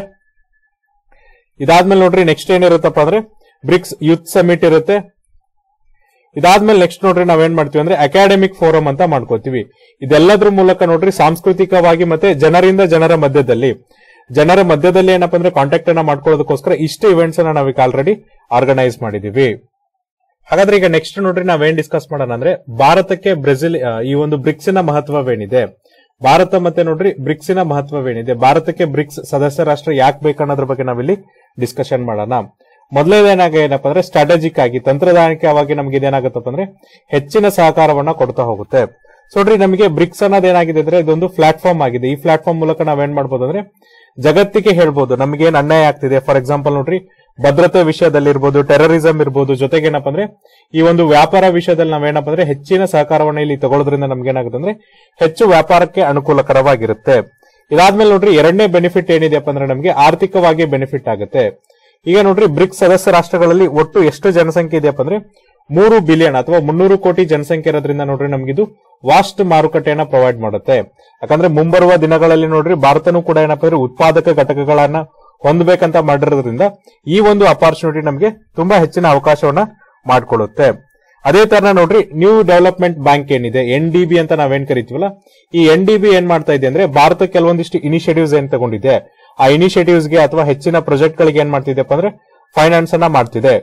ಇದಾದ್ಮೇಲೆ ನೋಡ್ರಿ ನೆಕ್ಸ್ಟ್ ಏನಿರುತ್ತಪ್ಪ ಅಂದ್ರೆ ಬ್ರಿಕ್ಸ್ ಯೂತ್ ಸಮಿಟ್ ಇರುತ್ತೆ ಇದಾದ್ಮೇಲೆ ನೆಕ್ಸ್ಟ್ ನೋಡ್ರಿ ನಾವೇನ್ ಮಾಡ್ತೀವಿ ಅಂದ್ರೆ ಅಕಾಡೆಮಿಕ್ ಫೋರಂ ಅಂತ ಮಾಡ್ಕೋತೀವಿ ಇದೆಲ್ಲದ್ರ ಮೂಲಕ ನೋಡ್ರಿ ಸಾಂಸ್ಕೃತಿಕವಾಗಿ ಮತ್ತೆ ಜನರಿಂದ ಜನರ ಮಧ್ಯದಲ್ಲಿ ಜನರ ಮಧ್ಯದಲ್ಲಿ ಏನಪ್ಪಾ ಅಂದ್ರೆ ಕಾಂಟ್ಯಾಕ್ಟ್ ಅನ್ನ ಮಾಡ್ಕೊಳ್ಳೋದಕ್ಕೋಸ್ಕರ ಇಷ್ಟು ಇವೆಂಟ್ಸ್ ಅನ್ನ ನಾವೀಗ ಆಲ್ರೆಡಿ ಆರ್ಗನೈಸ್ ಮಾಡಿದೀವಿ ಹಾಗಾದ್ರೆ ಈಗ ನೆಕ್ಸ್ಟ್ ನೋಡ್ರಿ ನಾವೇನ್ ಡಿಸ್ಕಸ್ ಮಾಡೋಣ ಅಂದ್ರೆ ಭಾರತಕ್ಕೆ ಬ್ರೆಜಿಲ್ ಆ, ಈ ಒಂದು ಬ್ರಿಕ್ಸಿನ ಮಹತ್ವವೇನಿದೆ ಭಾರತ ಮತ್ತೆ ನೋಡ್ರಿ ಬ್ರಿಕ್ಸಿನ ಮಹತ್ವವೇನಿದೆ ಭಾರತಕ್ಕೆ ಬ್ರಿಕ್ಸ್ ಸದಸ್ಯ ರಾಷ್ಟ್ರ ಯಾಕೆ ಬೇಕನ್ನೋದ್ರ ಬಗ್ಗೆ ನಾವಿಲ್ಲಿ ಡಿಸ್ಕಷನ್ ಮಾಡೋಣ ಮೊದಲನೇದಾಗಿ ಏನಪ್ಪಾ ಅಂದ್ರೆ ಸ್ಟ್ರಾಟಜಿಕ್ ಆಗಿ ತಂತ್ರದಾಯಕವಾಗಿ ನಮ್ಗೆ ಇದೇನಾಗುತ್ತಪ್ಪ ಅಂದ್ರೆ ಹೆಚ್ಚಿನ ಸಹಕಾರವನ್ನ ಕೊಡ್ತಾ ಹೋಗುತ್ತೆ ಸೊ ನೋಡ್ರಿ ನಮಗೆ ಬ್ರಿಕ್ಸ್ ಅನ್ನೋದು ಏನಾಗಿದೆ ಅಂದ್ರೆ ಇದೊಂದು ಪ್ಲಾಟ್ಫಾರ್ಮ್ ಆಗಿದೆ ಈ ಪ್ಲಾಟ್ಫಾರ್ಮ್ ಮೂಲಕ ನಾವೇನ್ ಮಾಡ್ಬೋದು ಅಂದ್ರೆ ಜಗತ್ತಿಗೆ ಹೇಳ್ಬೋದು ನಮ್ಗೆ ಏನ್ ಅನ್ಯಾಯ ಆಗ್ತಿದೆ ಫಾರ್ ಎಕ್ಸಾಂಪಲ್ ನೋಡ್ರಿ ಭದ್ರತೆ ವಿಷಯದಲ್ಲಿ ಇರ್ಬೋದು ಟೆರರಿಸಂ ಇರ್ಬೋದು ಜೊತೆಗೆ ಏನಪ್ಪಾ ಅಂದ್ರೆ ಈ ಒಂದು ವ್ಯಾಪಾರ ವಿಷಯದಲ್ಲಿ ನಾವೇನಪ್ಪ ಅಂದ್ರೆ ಹೆಚ್ಚಿನ ಸಹಕಾರವನ್ನ ಇಲ್ಲಿ ತಗೊಳ್ಳೋದ್ರಿಂದ ನಮ್ಗೆ ಏನಾಗುತ್ತೆ ಅಂದ್ರೆ ಹೆಚ್ಚು ವ್ಯಾಪಾರಕ್ಕೆ ಅನುಕೂಲಕರವಾಗಿರುತ್ತೆ ಇದಾದ್ಮೇಲೆ ನೋಡ್ರಿ ಎರಡನೇ ಬೆನಿಫಿಟ್ ಏನಿದೆಯಪ್ಪ ಅಂದ್ರೆ ನಮಗೆ ಆರ್ಥಿಕವಾಗಿ ಬೆನಿಫಿಟ್ ಆಗುತ್ತೆ ಈಗ ನೋಡ್ರಿ ಬ್ರಿಕ್ಸ್ ಸದಸ್ಯ ರಾಷ್ಟ್ರಗಳಲ್ಲಿ ಒಟ್ಟು ಎಷ್ಟು ಜನಸಂಖ್ಯೆ ಇದೆಯಪ್ಪ ಅಂದ್ರೆ ಮೂರು ಬಿಲಿಯನ್ ಅಥವಾ ಮುನ್ನೂರು ಕೋಟಿ ಜನಸಂಖ್ಯೆ ಇರೋದ್ರಿಂದ ನೋಡ್ರಿ ನಮ್ಗಿದು ವಾಸ್ಟ್ ಮಾರುಕಟ್ಟೆಯನ್ನ ಪ್ರೊವೈಡ್ ಮಾಡುತ್ತೆ ಯಾಕಂದ್ರೆ ಮುಂಬರುವ ದಿನಗಳಲ್ಲಿ ನೋಡ್ರಿ ಭಾರತನೂ ಕೂಡ ಏನಪ್ಪ ಅಂದ್ರೆ ಉತ್ಪಾದಕ ಘಟಕಗಳನ್ನ ಹೊಂದಬೇಕಂತ ಮಾಡಿರೋದ್ರಿಂದ ಈ ಒಂದು ಅಪಾರ್ಚುನಿಟಿ ನಮಗೆ ತುಂಬಾ ಹೆಚ್ಚಿನ ಅವಕಾಶವನ್ನ ಮಾಡಿಕೊಡುತ್ತೆ ಅದೇ ತರ ನೋಡ್ರಿ ನ್ಯೂ ಡೆವಲಪ್ಮೆಂಟ್ ಬ್ಯಾಂಕ್ ಏನಿದೆ ಎನ್ ಡಿ ಬಿ ಅಂತ ನಾವೇನ್ ಕರಿತೀವಲ್ಲ ಈ ಎನ್ ಡಿ ಬಿ ಏನ್ ಮಾಡ್ತಾ ಇದೆ ಅಂದ್ರೆ ಭಾರತ ಕೆಲವೊಂದಿಷ್ಟು ಇನಿಷಿಯೇಟಿವ್ಸ್ ಏನ್ ತಗೊಂಡಿದೆ ಆ ಇನಿಷಿಯೇಟಿವ್ಸ್ ಗೆ ಅಥವಾ ಹೆಚ್ಚಿನ ಪ್ರಾಜೆಕ್ಟ್ ಗಳಿಗೆ ಏನ್ ಮಾಡ್ತಿದೆಪ್ಪ ಅಂದ್ರೆ ಫೈನಾನ್ಸ್ ಅನ್ನ ಮಾಡ್ತಿದೆ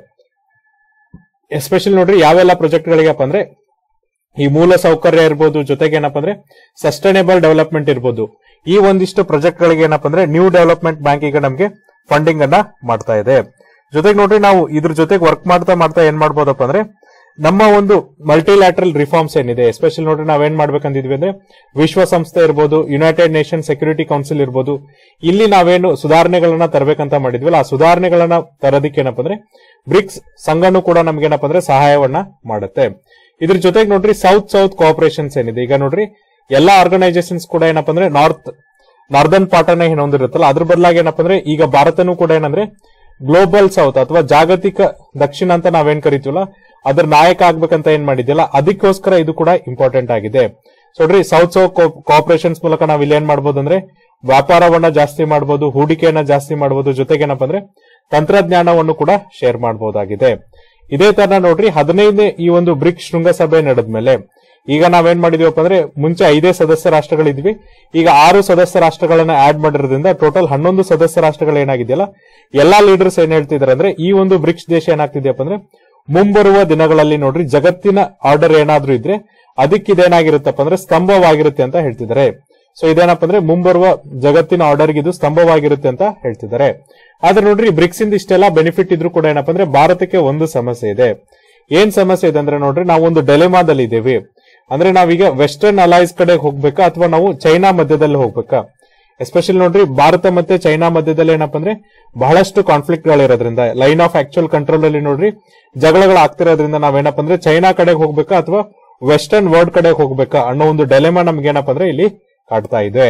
ಎಸ್ಪೆಷಲಿ ನೋಡ್ರಿ ಯಾವೆಲ್ಲ ಪ್ರಾಜೆಕ್ಟ್ ಗಳಿಗೆಪ್ಪ ಅಂದ್ರೆ ಈ ಮೂಲ ಸೌಕರ್ಯ ಇರ್ಬೋದು ಜೊತೆಗೆ ಏನಪ್ಪಾ ಅಂದ್ರೆ ಸಸ್ಟೈನೇಬಲ್ ಡೆವಲಪ್ಮೆಂಟ್ ಇರ್ಬೋದು ಈ ಒಂದಿಷ್ಟು ಪ್ರಾಜೆಕ್ಟ್ ಗಳಿಗೆ ಏನಪ್ಪಾ ಅಂದ್ರೆ ನ್ಯೂ ಡೆವಲಪ್ಮೆಂಟ್ ಬ್ಯಾಂಕ್ ಈಗ ನಮಗೆ ಫಂಡಿಂಗ್ ಅನ್ನ ಮಾಡ್ತಾ ಇದೆ ಜೊತೆಗೆ ನೋಡ್ರಿ ನಾವು ಇದ್ರ ಜೊತೆಗೆ ವರ್ಕ್ ಮಾಡ್ತಾ ಮಾಡ್ತಾ ಏನ್ ಮಾಡ್ಬೋದಪ್ಪ ಅಂದ್ರೆ ನಮ್ಮ ಒಂದು ಮಲ್ಟಿಲ್ಯಾಟ್ರಲ್ ರಿಫಾರ್ಮ್ಸ್ ಏನಿದೆ ಎಸ್ಪೆಷಲಿ ನೋಡ್ರಿ ನಾವೇನ್ ಮಾಡ್ಬೇಕಂತಿದ್ವಿ ಅಂದ್ರೆ ವಿಶ್ವಸಂಸ್ಥೆ ಇರ್ಬೋದು ಯುನೈಟೆಡ್ ನೇಷನ್ ಸೆಕ್ಯೂರಿಟಿ ಕೌನ್ಸಿಲ್ ಇರ್ಬೋದು ಇಲ್ಲಿ ನಾವೇನು ಸುಧಾರಣೆಗಳನ್ನ ತರಬೇಕಂತ ಮಾಡಿದ್ವಲ್ಲ ಆ ಸುಧಾರಣೆಗಳನ್ನ ತರೋದಕ್ಕೆ ಏನಪ್ಪ ಅಂದ್ರೆ ಬ್ರಿಕ್ಸ್ ಸಂಘನೂ ಕೂಡ ನಮ್ಗೆ ಏನಪ್ಪ ಅಂದ್ರೆ ಸಹಾಯವನ್ನ ಮಾಡುತ್ತೆ ಇದ್ರ ಜೊತೆಗೆ ನೋಡ್ರಿ ಸೌತ್ ಸೌತ್ ಕೋಆಪರೇಷನ್ಸ್ ಏನಿದೆ ಈಗ ನೋಡ್ರಿ ಎಲ್ಲಾ ಆರ್ಗನೈಸೇಷನ್ಸ್ ಕೂಡ ಏನಪ್ಪ ಅಂದ್ರೆ ನಾರ್ತ್ ನಾರ್ದರ್ನ್ ಪಾರ್ಟ್ ಅನ್ನ ಏನ್ ಹೊಂದಿರುತ್ತಲ್ಲ ಅದ್ರ ಬದಲಾಗಿ ಏನಪ್ಪ ಅಂದ್ರೆ ಈಗ ಭಾರತನೂ ಕೂಡ ಏನಂದ್ರೆ ಗ್ಲೋಬಲ್ ಸೌತ್ ಅಥವಾ ಜಾಗತಿಕ ದಕ್ಷಿಣ ಅಂತ ನಾವೇನ್ ಕರಿತೀವಲ್ಲ ಅದ್ರ ನಾಯಕ ಆಗ್ಬೇಕಂತ ಏನ್ ಮಾಡಿದ್ಯಲ್ಲ ಅದಕ್ಕೋಸ್ಕರ ಇದು ಕೂಡ ಇಂಪಾರ್ಟೆಂಟ್ ಆಗಿದೆ ಸೊ ನೋಡ್ರಿ ಸೌತ್ ಸೌತ್ ಕೋಆಪರೇಷನ್ಸ್ ಮೂಲಕ ನಾವ್ ಇಲ್ಲಿ ಏನ್ ಮಾಡ್ಬೋದು ಅಂದ್ರೆ ವ್ಯಾಪಾರವನ್ನ ಜಾಸ್ತಿ ಮಾಡಬಹುದು ಹೂಡಿಕೆಯನ್ನ ಜಾಸ್ತಿ ಮಾಡಬಹುದು ಜೊತೆಗೆ ಏನಪ್ಪಾ ಅಂದ್ರೆ ತಂತ್ರಜ್ಞಾನವನ್ನು ಕೂಡ ಶೇರ್ ಮಾಡಬಹುದಾಗಿದೆ ಇದೇ ತರ ನೋಡ್ರಿ ಹದಿನೈದನೇ ಈ ಒಂದು ಬ್ರಿಕ್ಸ್ ಶೃಂಗಸಭೆ ನಡೆದ್ಮೇಲೆ ಈಗ ನಾವೇನ್ ಮಾಡಿದೀವಪ್ಪ ಅಂದ್ರೆ ಮುಂಚೆ ಐದೇ ಸದಸ್ಯ ರಾಷ್ಟ್ರಗಳಿದ್ವಿ ಈಗ ಆರು ಸದಸ್ಯ ರಾಷ್ಟ್ರಗಳನ್ನ ಆಡ್ ಮಾಡಿರೋದ್ರಿಂದ ಟೋಟಲ್ ಹನ್ನೊಂದು ಸದಸ್ಯ ರಾಷ್ಟ್ರಗಳು ಏನಾಗಿದೆಯಲ್ಲ ಎಲ್ಲಾ ಲೀಡರ್ಸ್ ಏನ್ ಹೇಳ್ತಿದಾರೆ ಅಂದ್ರೆ ಈ ಒಂದು ಬ್ರಿಕ್ಸ್ ದೇಶ ಏನಾಗ್ತಿದೆಯಪ್ಪ ಅಂದ್ರೆ ಮುಂಬರುವ ದಿನಗಳಲ್ಲಿ ನೋಡ್ರಿ ಜಗತ್ತಿನ ಆರ್ಡರ್ ಏನಾದ್ರೂ ಇದ್ರೆ ಅದಕ್ಕೆ ಇದೇನಾಗಿರುತ್ತಪ್ಪ ಅಂದ್ರೆ ಸ್ತಂಭವಾಗಿರುತ್ತೆ ಅಂತ ಹೇಳ್ತಿದ್ದಾರೆ ಸೊ ಇದೇನಪ್ಪ ಅಂದ್ರೆ ಮುಂಬರುವ ಜಗತ್ತಿನ ಆರ್ಡರ್ ಇದು ಸ್ತಂಭವಾಗಿರುತ್ತೆ ಅಂತ ಹೇಳ್ತಿದ್ದಾರೆ ಆದ್ರೆ ನೋಡ್ರಿ ಬ್ರಿಕ್ಸ್ ಇಂದ ಇಷ್ಟೆಲ್ಲ ಬೆನಿಫಿಟ್ ಇದ್ರೂ ಕೂಡ ಏನಪ್ಪ ಅಂದ್ರೆ ಭಾರತಕ್ಕೆ ಒಂದು ಸಮಸ್ಯೆ ಇದೆ ಏನ್ ಸಮಸ್ಯೆ ಇದೆ ಅಂದ್ರೆ ನೋಡ್ರಿ ನಾವು ಒಂದು ಡೆಲೆಮಾದಲ್ಲಿ ಇದ್ದೇವೆ ಅಂದ್ರೆ ನಾವೀಗ ವೆಸ್ಟರ್ನ್ ಅಲೈಸ್ ಕಡೆ ಹೋಗ್ಬೇಕಾ ಅಥವಾ ನಾವು ಚೈನಾ ಮಧ್ಯದಲ್ಲಿ ಹೋಗ್ಬೇಕಾ ಎಸ್ಪೆಷಲಿ ನೋಡ್ರಿ ಭಾರತ ಮತ್ತೆ ಚೈನಾ ಮಧ್ಯದಲ್ಲಿ ಏನಪ್ಪ ಅಂದ್ರೆ ಬಹಳಷ್ಟು ಕಾನ್ಫ್ಲಿಕ್ಟ್ ಗಳಿರೋದ್ರಿಂದ ಲೈನ್ ಆಫ್ ಆಕ್ಚುಯಲ್ ಕಂಟ್ರೋಲ್ ಅಲ್ಲಿ ನೋಡ್ರಿ ಜಗಳಗಳು ಆಗ್ತಿರೋದ್ರಿಂದ ನಾವೇನಪ್ಪ ಅಂದ್ರೆ ಚೈನಾ ಕಡೆಗೆ ಹೋಗ್ಬೇಕಾ ಅಥವಾ ವೆಸ್ಟರ್ನ್ ವರ್ಲ್ಡ್ ಕಡೆಗೆ ಹೋಗ್ಬೇಕಾ ಅನ್ನೋ ಒಂದು ಡೆಲೆಮಾ ನಮ್ಗೆ ಏನಪ್ಪ ಅಂದ್ರೆ ಇಲ್ಲಿ ಕಾಡ್ತಾ ಇದೆ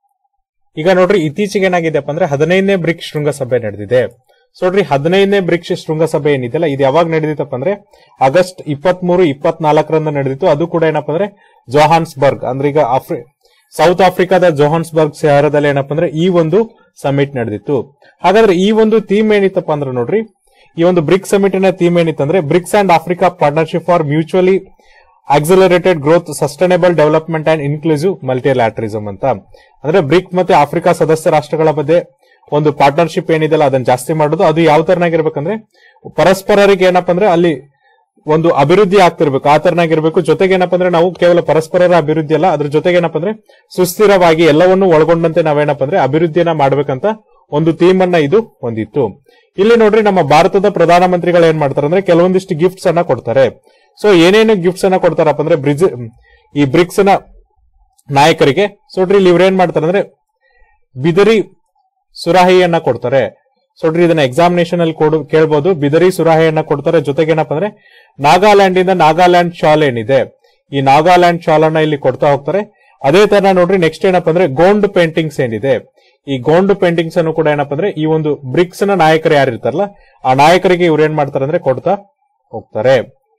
ಈಗ ನೋಡ್ರಿ ಇತ್ತೀಚೆಗೆ ಏನಾಗಿದೆಪ್ಪ ಅಂದ್ರೆ ಹದಿನೈದನೇ ಬ್ರಿಕ್ಸ್ ಶೃಂಗಸಭೆ ನಡೆದಿದೆ ಸೊ ನೋಡ್ರಿ ಹದಿನೈದನೇ ಬ್ರಿಕ್ಸ್ ಶೃಂಗಸಭೆ ಏನಿದೆಯಲ್ಲ ಇದು ಯಾವಾಗ ನಡೆದಿತ್ತಪ್ಪ ಅಂದ್ರೆ ಆಗಸ್ಟ್ ಇಪ್ಪತ್ತ್ ಮೂರು ಇಪ್ಪತ್ನಾಲ್ಕರಂದು ನಡೆದಿತ್ತು ಅದು ಕೂಡ ಏನಪ್ಪ ಅಂದ್ರೆ ಜೋಹಾನ್ಸ್ಬರ್ಗ್ ಅಂದ್ರೆ ಈಗ ಆಫ್ರಿ ಸೌತ್ ಆಫ್ರಿಕಾದ ಜೋಹಾನ್ಸ್ಬರ್ಗ್ ಶಹರದಲ್ಲಿ ಏನಪ್ಪ ಅಂದ್ರೆ ಈ ಒಂದು ಸಮಿಟ್ ನಡೆದಿತ್ತು ಹಾಗಾದ್ರೆ ಈ ಒಂದು ಥೀಮ್ ಏನಿತ್ತಪ್ಪ ಅಂದ್ರೆ ನೋಡ್ರಿ ಈ ಒಂದು ಬ್ರಿಕ್ ಸಮಿಟ್ ನ ಥೀಮ್ ಏನಿತ್ತಂದ್ರೆ BRICS and Africa partnership for mutually accelerated growth sustainable development and inclusive multilateralism ಅಂತ ಅಂದ್ರೆ ಬ್ರಿಕ್ ಮತ್ತೆ ಆಫ್ರಿಕಾ ಸದಸ್ಯ ರಾಷ್ಟ್ರಗಳ ಮಧ್ಯೆ ಒಂದು ಪಾರ್ಟ್ನರ್ಶಿಪ್ ಏನಿದೆಯಲ್ಲ ಅದನ್ನ ಜಾಸ್ತಿ ಮಾಡೋದು ಅದು ಯಾವ ತರನಾಗಿರ್ಬೇಕಂದ್ರೆ ಪರಸ್ಪರರಿಗೆ ಏನಪ್ಪ ಅಂದ್ರೆ ಅಲ್ಲಿ ಒಂದು ಅಭಿವೃದ್ಧಿ ಆಗ್ತಿರ್ಬೇಕು ಆ ತರನಾಗಿರ್ಬೇಕು ಜೊತೆಗೆ ಏನಪ್ಪ ಅಂದ್ರೆ ನಾವು ಕೇವಲ ಪರಸ್ಪರರ ಅಭಿವೃದ್ಧಿ ಅಲ್ಲ ಅದ್ರ ಜೊತೆಗೆ ಏನಪ್ಪ ಅಂದ್ರೆ ಸುಸ್ಥಿರವಾಗಿ ಎಲ್ಲವನ್ನು ಒಳಗೊಂಡಂತೆ ನಾವೇನಪ್ಪ ಅಂದ್ರೆ ಅಭಿವೃದ್ಧಿಯನ್ನ ಮಾಡ್ಬೇಕಂತ ಒಂದು ಥೀಮ್ ಅನ್ನ ಇದು ಹೊಂದಿತ್ತು ಇಲ್ಲಿ ನೋಡ್ರಿ ನಮ್ಮ ಭಾರತದ ಪ್ರಧಾನಮಂತ್ರಿಗಳು ಏನ್ ಮಾಡ್ತಾರೆ ಅಂದ್ರೆ ಕೆಲವೊಂದಿಷ್ಟು ಗಿಫ್ಟ್ಸ್ ಅನ್ನ ಕೊಡ್ತಾರೆ ಸೊ ಏನೇನು ಗಿಫ್ಟ್ಸ್ ಅನ್ನ ಕೊಡ್ತಾರಪ್ಪ ಅಂದ್ರೆ ಬ್ರಿಜ್ ಈ ಬ್ರಿಕ್ಸ್ ನ ನಾಯಕರಿಗೆ ಸೊ ನೋಡ್ರಿ ಇಲ್ಲಿ ಇವ್ರು ಏನ್ ಮಾಡ್ತಾರೆ ಅಂದ್ರೆ ಬಿದರಿ ಸುರಾಹಿಯನ್ನ ಕೊಡ್ತಾರೆ ಸೊ ನೋಡ್ರಿ ಇದನ್ನ ಎಕ್ಸಾಮಿನೇಷನ್ ಅಲ್ಲಿ ಕೊಡು ಕೇಳ್ಬೋದು ಬಿದರಿ ಸುರಾಹಿಯನ್ನ ಕೊಡ್ತಾರೆ ಜೊತೆಗೆ ಏನಪ್ಪ ಅಂದ್ರೆ ನಾಗಾಲ್ಯಾಂಡ್ ಇಂದ ನಾಗಾಲ್ಯಾಂಡ್ ಶಾಲ್ ಏನಿದೆ ಈ ನಾಗಾಲ್ಯಾಂಡ್ ಶಾಲ್ ಅನ್ನ ಇಲ್ಲಿ ಕೊಡ್ತಾ ಹೋಗ್ತಾರೆ ಅದೇ ತರ ನೋಡ್ರಿ ನೆಕ್ಸ್ಟ್ ಏನಪ್ಪ ಅಂದ್ರೆ ಗೋಂಡ್ ಪೇಂಟಿಂಗ್ಸ್ ಏನಿದೆ ಈ ಗೋಂಡ್ ಪೇಂಟಿಂಗ್ಸ್ ಅನ್ನು ಕೂಡ ಏನಪ್ಪ ಅಂದ್ರೆ ಈ ಒಂದು ಬ್ರಿಕ್ಸ್ ನ ನಾಯಕರು ಯಾರಿರ್ತಾರಲ್ಲ ಆ ನಾಯಕರಿಗೆ ಇವ್ರು ಏನ್ ಮಾಡ್ತಾರೆ ಅಂದ್ರೆ ಕೊಡ್ತಾ ಹೋಗ್ತಾರೆ